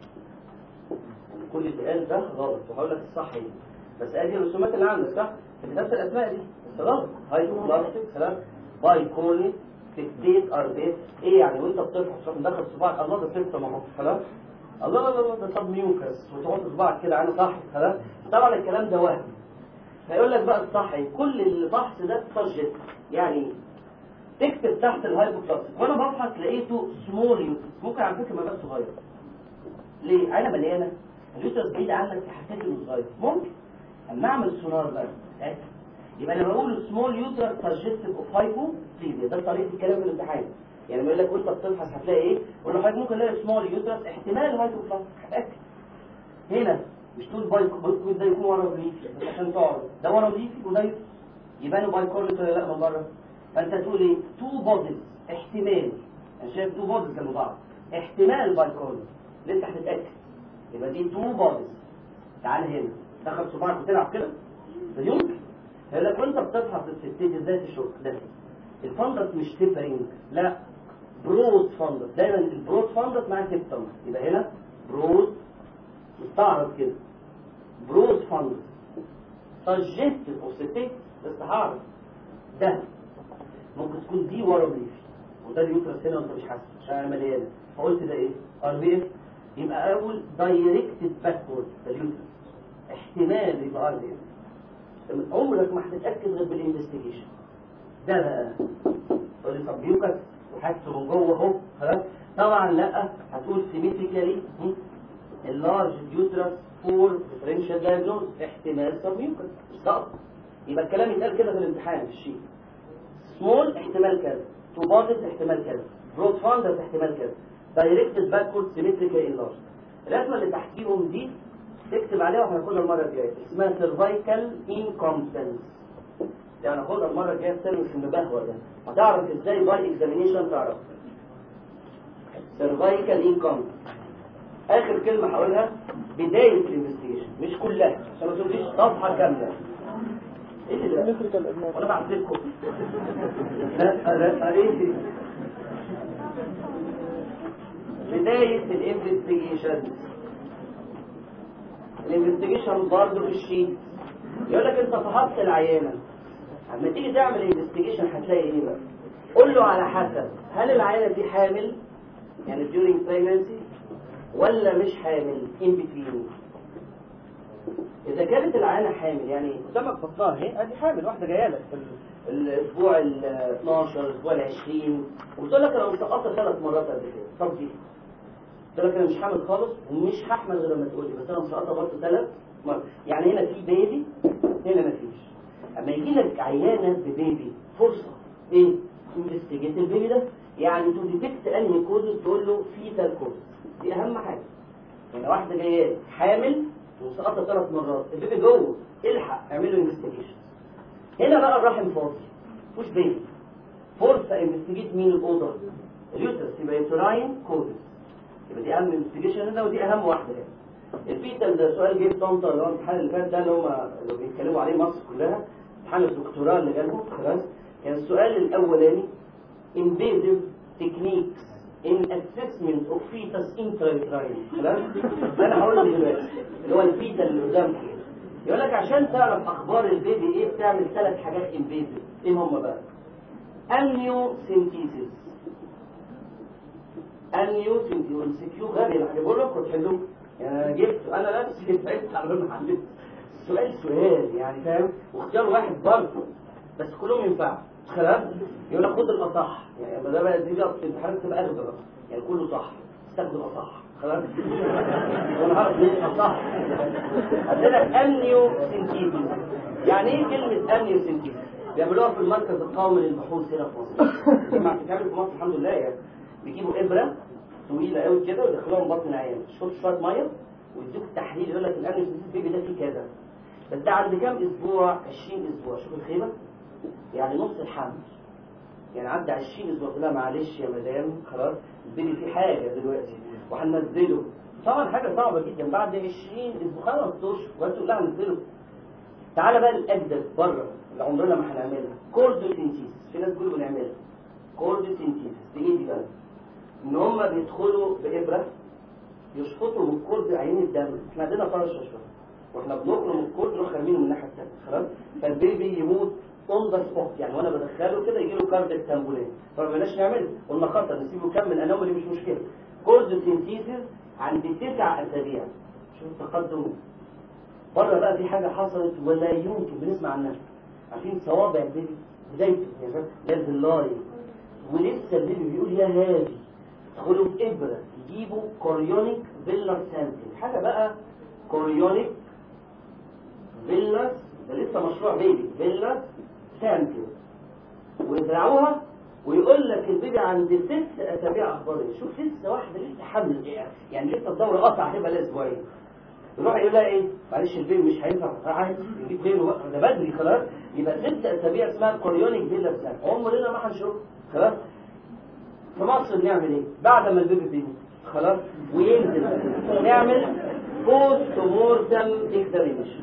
كل اللي قال ده غلط وهقول لك الصح ايه بس ادي الرسومات اللي عندك صح نفس الاسماء دي بس غلط هايدروبلاستيك سلام باي كولي تكتيت ار بي اف ايه يعني وانت بتفحص تروح مدخل صباعك الله ده سيستم اهو خلاص الله لا لا لا ده سب ميوكس وتحط صباعك كده عنه صح خلاص طبعا الكلام ده وهم هيقول لك بقى الصح ايه كل الفحص ده سجل يعني تكتب تحت الهايبوبلاستيك وانا بفحص لقيته سمول يوتس ممكن على فكره ما يبقاش صغير ليه عينه مليانه اليوتس بعيد عنك تحسسك انه صغير ممكن اما اعمل سونار بقى ها؟ يبقى انا بقول سمول يوتر سجستيف اوف هايبو ده طريقه الكلام في الامتحان يعني بيقول لك وانت بتبحث هتلاقي ايه اقول له حضرتك ممكن تلاقي سمول يوترس احتمال هايبوبلاستيك هتاكد هنا مش تقول باي باي ده يكون ورا وليفي بس عشان تقعد ده ورا وليفي وده يوترس يبانوا باي كورلت ولا لا من بره فانت تقول ايه تو بوديز احتمال انا شايف تو بوديز جنب بعض احتمال باي كورلت لسه هتتاكد يبقى دي تو بوديز تعال هنا دخل صباعك وتلعب كده ده يمكن يقول لك وانت بتفحص الستيج ازاي تشوف ده الفندس مش تيبرينج لا برود فندس دايما البرود فندس مع تيبتم يبقى هنا برود مستعرض كده برود فندس سجستيف اوستيك بس هعرف ده ممكن تكون دي ورا بريفي وده اليوترس هنا وانت مش حاسس عشان انا مليانه فقلت ده ايه ار بي اف يبقى اول دايركتد باكورد ده اليوترس احتمال يبقى ار بي اف عمرك ما هتتاكد غير بالانفستيجيشن ده بقى تقول لي طب بيوكس وحاسه من جوه اهو خلاص طبعا لا هتقول سيمتريكالي اللارج يوترس فور ديفرنشال دايجنوز احتمال سب ميوكس مش صعب يبقى الكلام يتقال كده في الامتحان في الشيء سمول احتمال كذا تو بوديز احتمال كذا برود فاندرز احتمال كذا دايركتد باكورد سيمتريكال انلارج الرسمه اللي تحتيهم دي تكتب عليها وهناخدها المره الجايه اسمها سيرفايكال انكومبتنس دي هناخدها المره الجايه في سيرفيس المبهوى ده هتعرف ازاي باي اكزامينيشن تعرف سيرفايكال انكومبتنس اخر كلمه هقولها بدايه الانفستيجيشن مش كلها عشان ما تقوليش صفحه كامله ايه اللي ده سيمتريكال ابنورمال وانا بعذبكم لا لا ايه بداية الانفستيجيشن الانفستيجيشن برضه في الشيت يقول لك انت فحصت العيانة اما تيجي تعمل انفستيجيشن هتلاقي ايه بقى قول له على حسب هل العيانة دي حامل يعني during pregnancy ولا مش حامل in between إذا كانت العيانة حامل يعني قدامك بطنها اهي ادي حامل واحدة جاية لك في ال- الأسبوع ال 12 الأسبوع ال 20 وبتقول لك أنا مسقطة ثلاث مرات قبل كده طب دي قلت لك أنا مش حامل خالص ومش هحمل غير لما تقول لي بس أنا مسقطة برضه ثلاث مرات يعني هنا في بيبي هنا مفيش أما يجي لك عيانة ببيبي فرصة إيه؟ انفستيجيت البيبي ده يعني تو ديتكت انهي كوز تقول له فيتال كوز دي أهم حاجة يعني واحدة جاية لك حامل وسقطت ثلاث مرات البيبي جوه الحق اعمل له انفستيجيشن هنا بقى الرحم فاضي مفيش بيبي فرصه انفستيجيت مين الاوضه اليوترس يبقى يوتراين كوزس يبقى دي اهم انفستيجيشن هنا ودي اهم واحده يعني الفيتال ده سؤال جه في طنطا اللي هو الامتحان اللي فات ده اللي هم اللي بيتكلموا عليه مصر كلها امتحان الدكتوراه اللي جالهم خلاص كان السؤال الاولاني invasive techniques in assessment of fetus intrauterine خلاص ده انا هقول لك دلوقتي اللي هو الفيتا اللي قدامك يقول لك عشان تعرف اخبار البيبي ايه بتعمل ثلاث حاجات invasive ايه هم بقى amniocentesis amniocentesis والسكيو غبي انا هجيبه لكم وتحلوه يعني انا جبت انا نفسي تعبت على ما حليت السؤال سؤال يعني فاهم واختيار واحد برضه بس كلهم ينفعوا خلاص يقول لك خد الاصح يعني لما ده بقى دي بقى في الامتحانات تبقى اغبى بقى يعني كله صح استخدم اصح خلاص وانا هعرف ليه اصح عندنا امنيو سنتيتيز يعني ايه كلمه امنيو سنتيتيز بيعملوها في المركز القومي للبحوث هنا في مصر جماعه بتتعمل في مصر الحمد لله يعني بيجيبوا ابره طويله قوي كده ويدخلوها من بطن العيان تشوف شويه ميه ويدوك تحليل يقول لك الامنيو سنتيتيز بيبي ده فيه كذا بس ده عند كام اسبوع 20 اسبوع شوف الخيبه يعني نص الحمل يعني عدى 20 اسبوع قلت لها معلش يا مدام خلاص البيبي فيه حاجه دلوقتي وهننزله طبعا حاجه صعبه جدا بعد 20 اسبوع خلاص اشهر وانت تقول لها نزله تعالى بقى الاجدد بره اللي عمرنا ما هنعملها كوردوسينتيز في ناس بيقولوا بنعملها كوردوسينتيز دي ايه دي بقى؟ ان هم بيدخلوا بابره يشفطوا من الكورد عين الدم احنا عندنا طرش شويه واحنا بنخرم الكورد نروح خارمينه من الناحيه الثانيه خلاص فالبيبي يموت اون ذا سبوت يعني وانا بدخله كده يجي له كارد التامبولين فما بلاش نعمله قلنا خطر نسيبه كم انومالي مش مشكله كورد سينتيسيس عند تسع اسابيع شوف التقدم بره بقى في حاجه حصلت ولا يمكن بنسمع عنها عارفين صوابع البيبي بدايته يا شباب نازل لاي ولسه البيبي بيقول يا هادي يدخلوا بإبرة يجيبوا كوريونيك فيلر سامبل حاجة بقى كوريونيك فيلر ده لسه مشروع بيبي فيلر سامبل ويزرعوها ويقول لك البيبي عند ست اسابيع اخبار ايه شوف لسه واحده لسه حمل يعني لسه الدوره قطع هتبقى لها اسبوعين يروح يقول لها ايه معلش البيبي مش هينفع عايز نجيب غيره بقى ده بدري خلاص يبقى ست اسابيع اسمها كوريونيك فيلر سامبل عمرنا ما هنشوف خلاص في مصر بنعمل ايه بعد ما البيبي بيموت خلاص وينزل نعمل بوست مورتم اكزامينيشن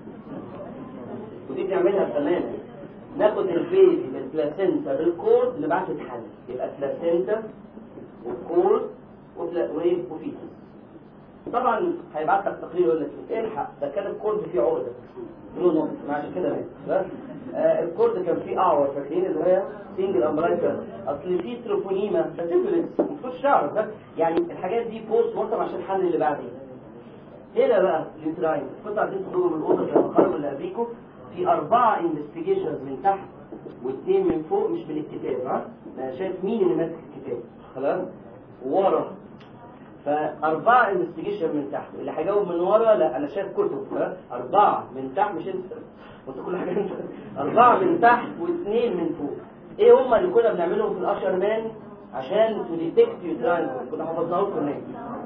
ودي بنعملها بامانه ناخد البيبي بالبلاسينتا بالكورد نبعته تحلل يبقى بلاسينتا وكورد وبلا- وايه وفيتس طبعا هيبعت لك تقرير يقول لك إيه، الحق ده كان الكورد فيه عقده له نقطه ما عشان كده مات بس آه الكورد كان فيه اعور فاكرين اللي هي سنجل امبرايكر اصل فيه تروفونيما ده سيفلس المفروض تعرف بس يعني الحاجات دي بوست مورتم عشان الحل اللي بعدين هنا بقى اليوتراين كنتوا عايزين تخرجوا من الاوضه زي ما خرجوا اللي قبليكم في اربعه انفستيجيشنز من تحت واثنين من فوق مش من الكتاب ها انا شايف مين اللي ماسك الكتاب خلاص ورا فأربعة انفستيجيشن من تحت اللي هيجاوب من ورا لا أنا شايف كتب ها؟ أربعة من تحت مش أنت وأنت كل حاجة أنت أربعة من تحت واثنين من فوق إيه هما اللي كنا بنعملهم في الأشر مان عشان تو ديتكت يوتراين كنا حفظناه لكم هناك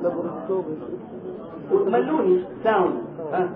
ملوني ساوند ها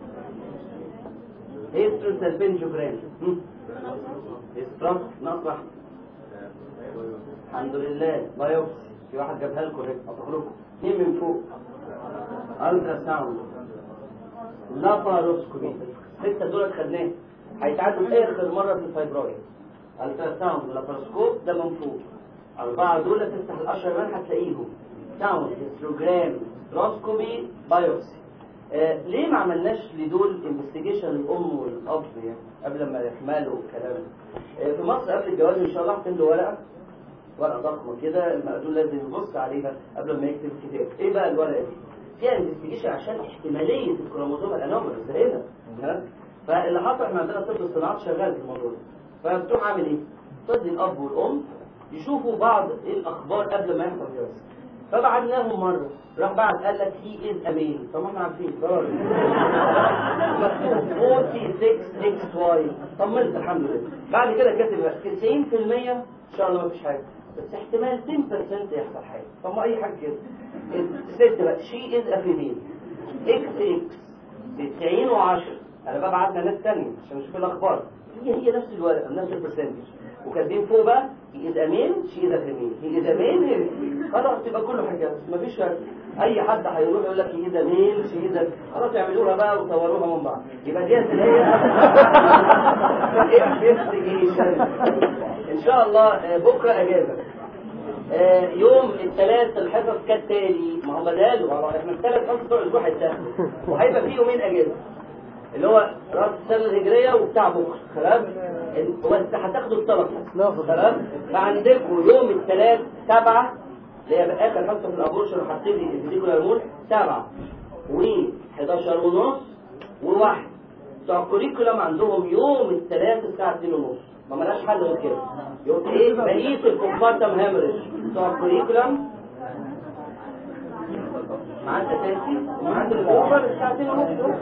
هيسترو سالبنجوجرام هيسترو نطرح الحمد لله بايوبسي في واحد جابها لكم هيك اطلع لكم اثنين من فوق الترا ساوند لاباروسكوبي ستة دول خدناه هيتعادوا اخر مرة في الفايبرويد الترا ساوند لاباروسكوب ده من فوق أربعة دول تفتح الأشهر مان هتلاقيهم ساوند هيستروجرام روسكوبي بايوبسي آه ليه ما عملناش لدول انفستيجيشن الام والاب يعني قبل ما يحملوا والكلام ده؟ آه في مصر قبل الجواز ان شاء الله هتملوا ورقه ورقه ضخمه كده المقدول لازم يبص عليها قبل ما يكتب الكتاب ايه بقى الورقه دي فيها انفستيجيشن عشان احتماليه الكروموزوم الانومال زينا ها فاللي حصل احنا عندنا طب الصناعات شغال في الموضوع ده فبتروح عامل ايه تودي الاب والام يشوفوا بعض الاخبار قبل ما يحصل جواز فبعدناهم مرة راح بعد قال لك هي از اميل طب ما احنا عارفين ضرر مكتوب 46 اكس واي طمنت الحمد لله بعد كده كاتب بقى 90% ان شاء الله ما فيش حاجه بس احتمال 10% يحصل حاجه طب ما اي حاجه كده الست بقى شي از افيميل اكس اكس 90 و10 انا بقى بعتنا ناس ثانيه عشان نشوف الاخبار هي هي نفس الورقه نفس البرسنتج وكاتبين فوق بقى هي از امين شي از امين هي از امين خلاص تبقى كله حاجات مفيش فرق اي حد هيروح يقول لك هي از امين شي از خلاص يعملوها بقى وصوروها من بعض يبقى دي اللي هي investigation. ان شاء الله آه، بكره اجازه آه، يوم الثلاث الحصص كالتالي ما هم بدالوا احنا الثلاث حصص بتوع الاسبوع هيتاخدوا وهيبقى في يومين اجازه اللي هو راس السنه الهجريه وبتاع بكره خلاص ال- بس هتاخدوا الطلب خلاص فعندكم يوم الثلاث سبعة اللي هي اخر حصه في الابورشن وهبتدي الفيديكولا المول سبعة و 11 ونص وواحد بتوع الكوريكولم عندهم يوم الثلاث الساعه 2 ونص ما ملاش حل غير كده يوم ايه بقيه الكومبارتم هامرج بتوع الكوريكولم معاد اساسي ومعاد الاوفر الساعه 2 ونص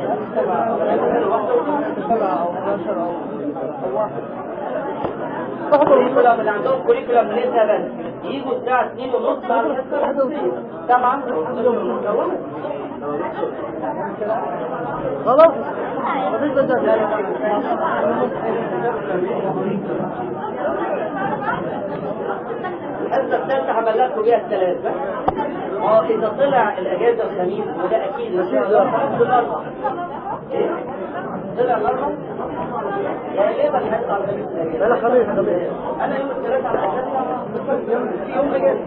كوريكولم اللي عندهم كوريكولم لسه بس يجوا الساعة 2 ونص بعد سبعة خلاص مفيش بدل الحصه الثالثه هبلغكم بيها الثلاث اه اذا طلع الاجازه الخميس وده اكيد مش هيقدر الاربع ايه طلع الاربع غالبا هيطلع الخميس الاجازه لا لا خميس خميس انا يوم الثلاثاء على اساس في يوم اجازه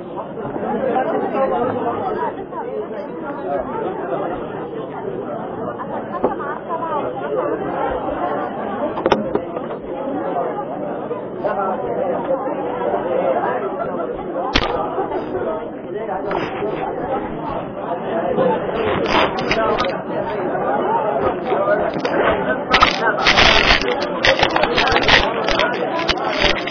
Thank you.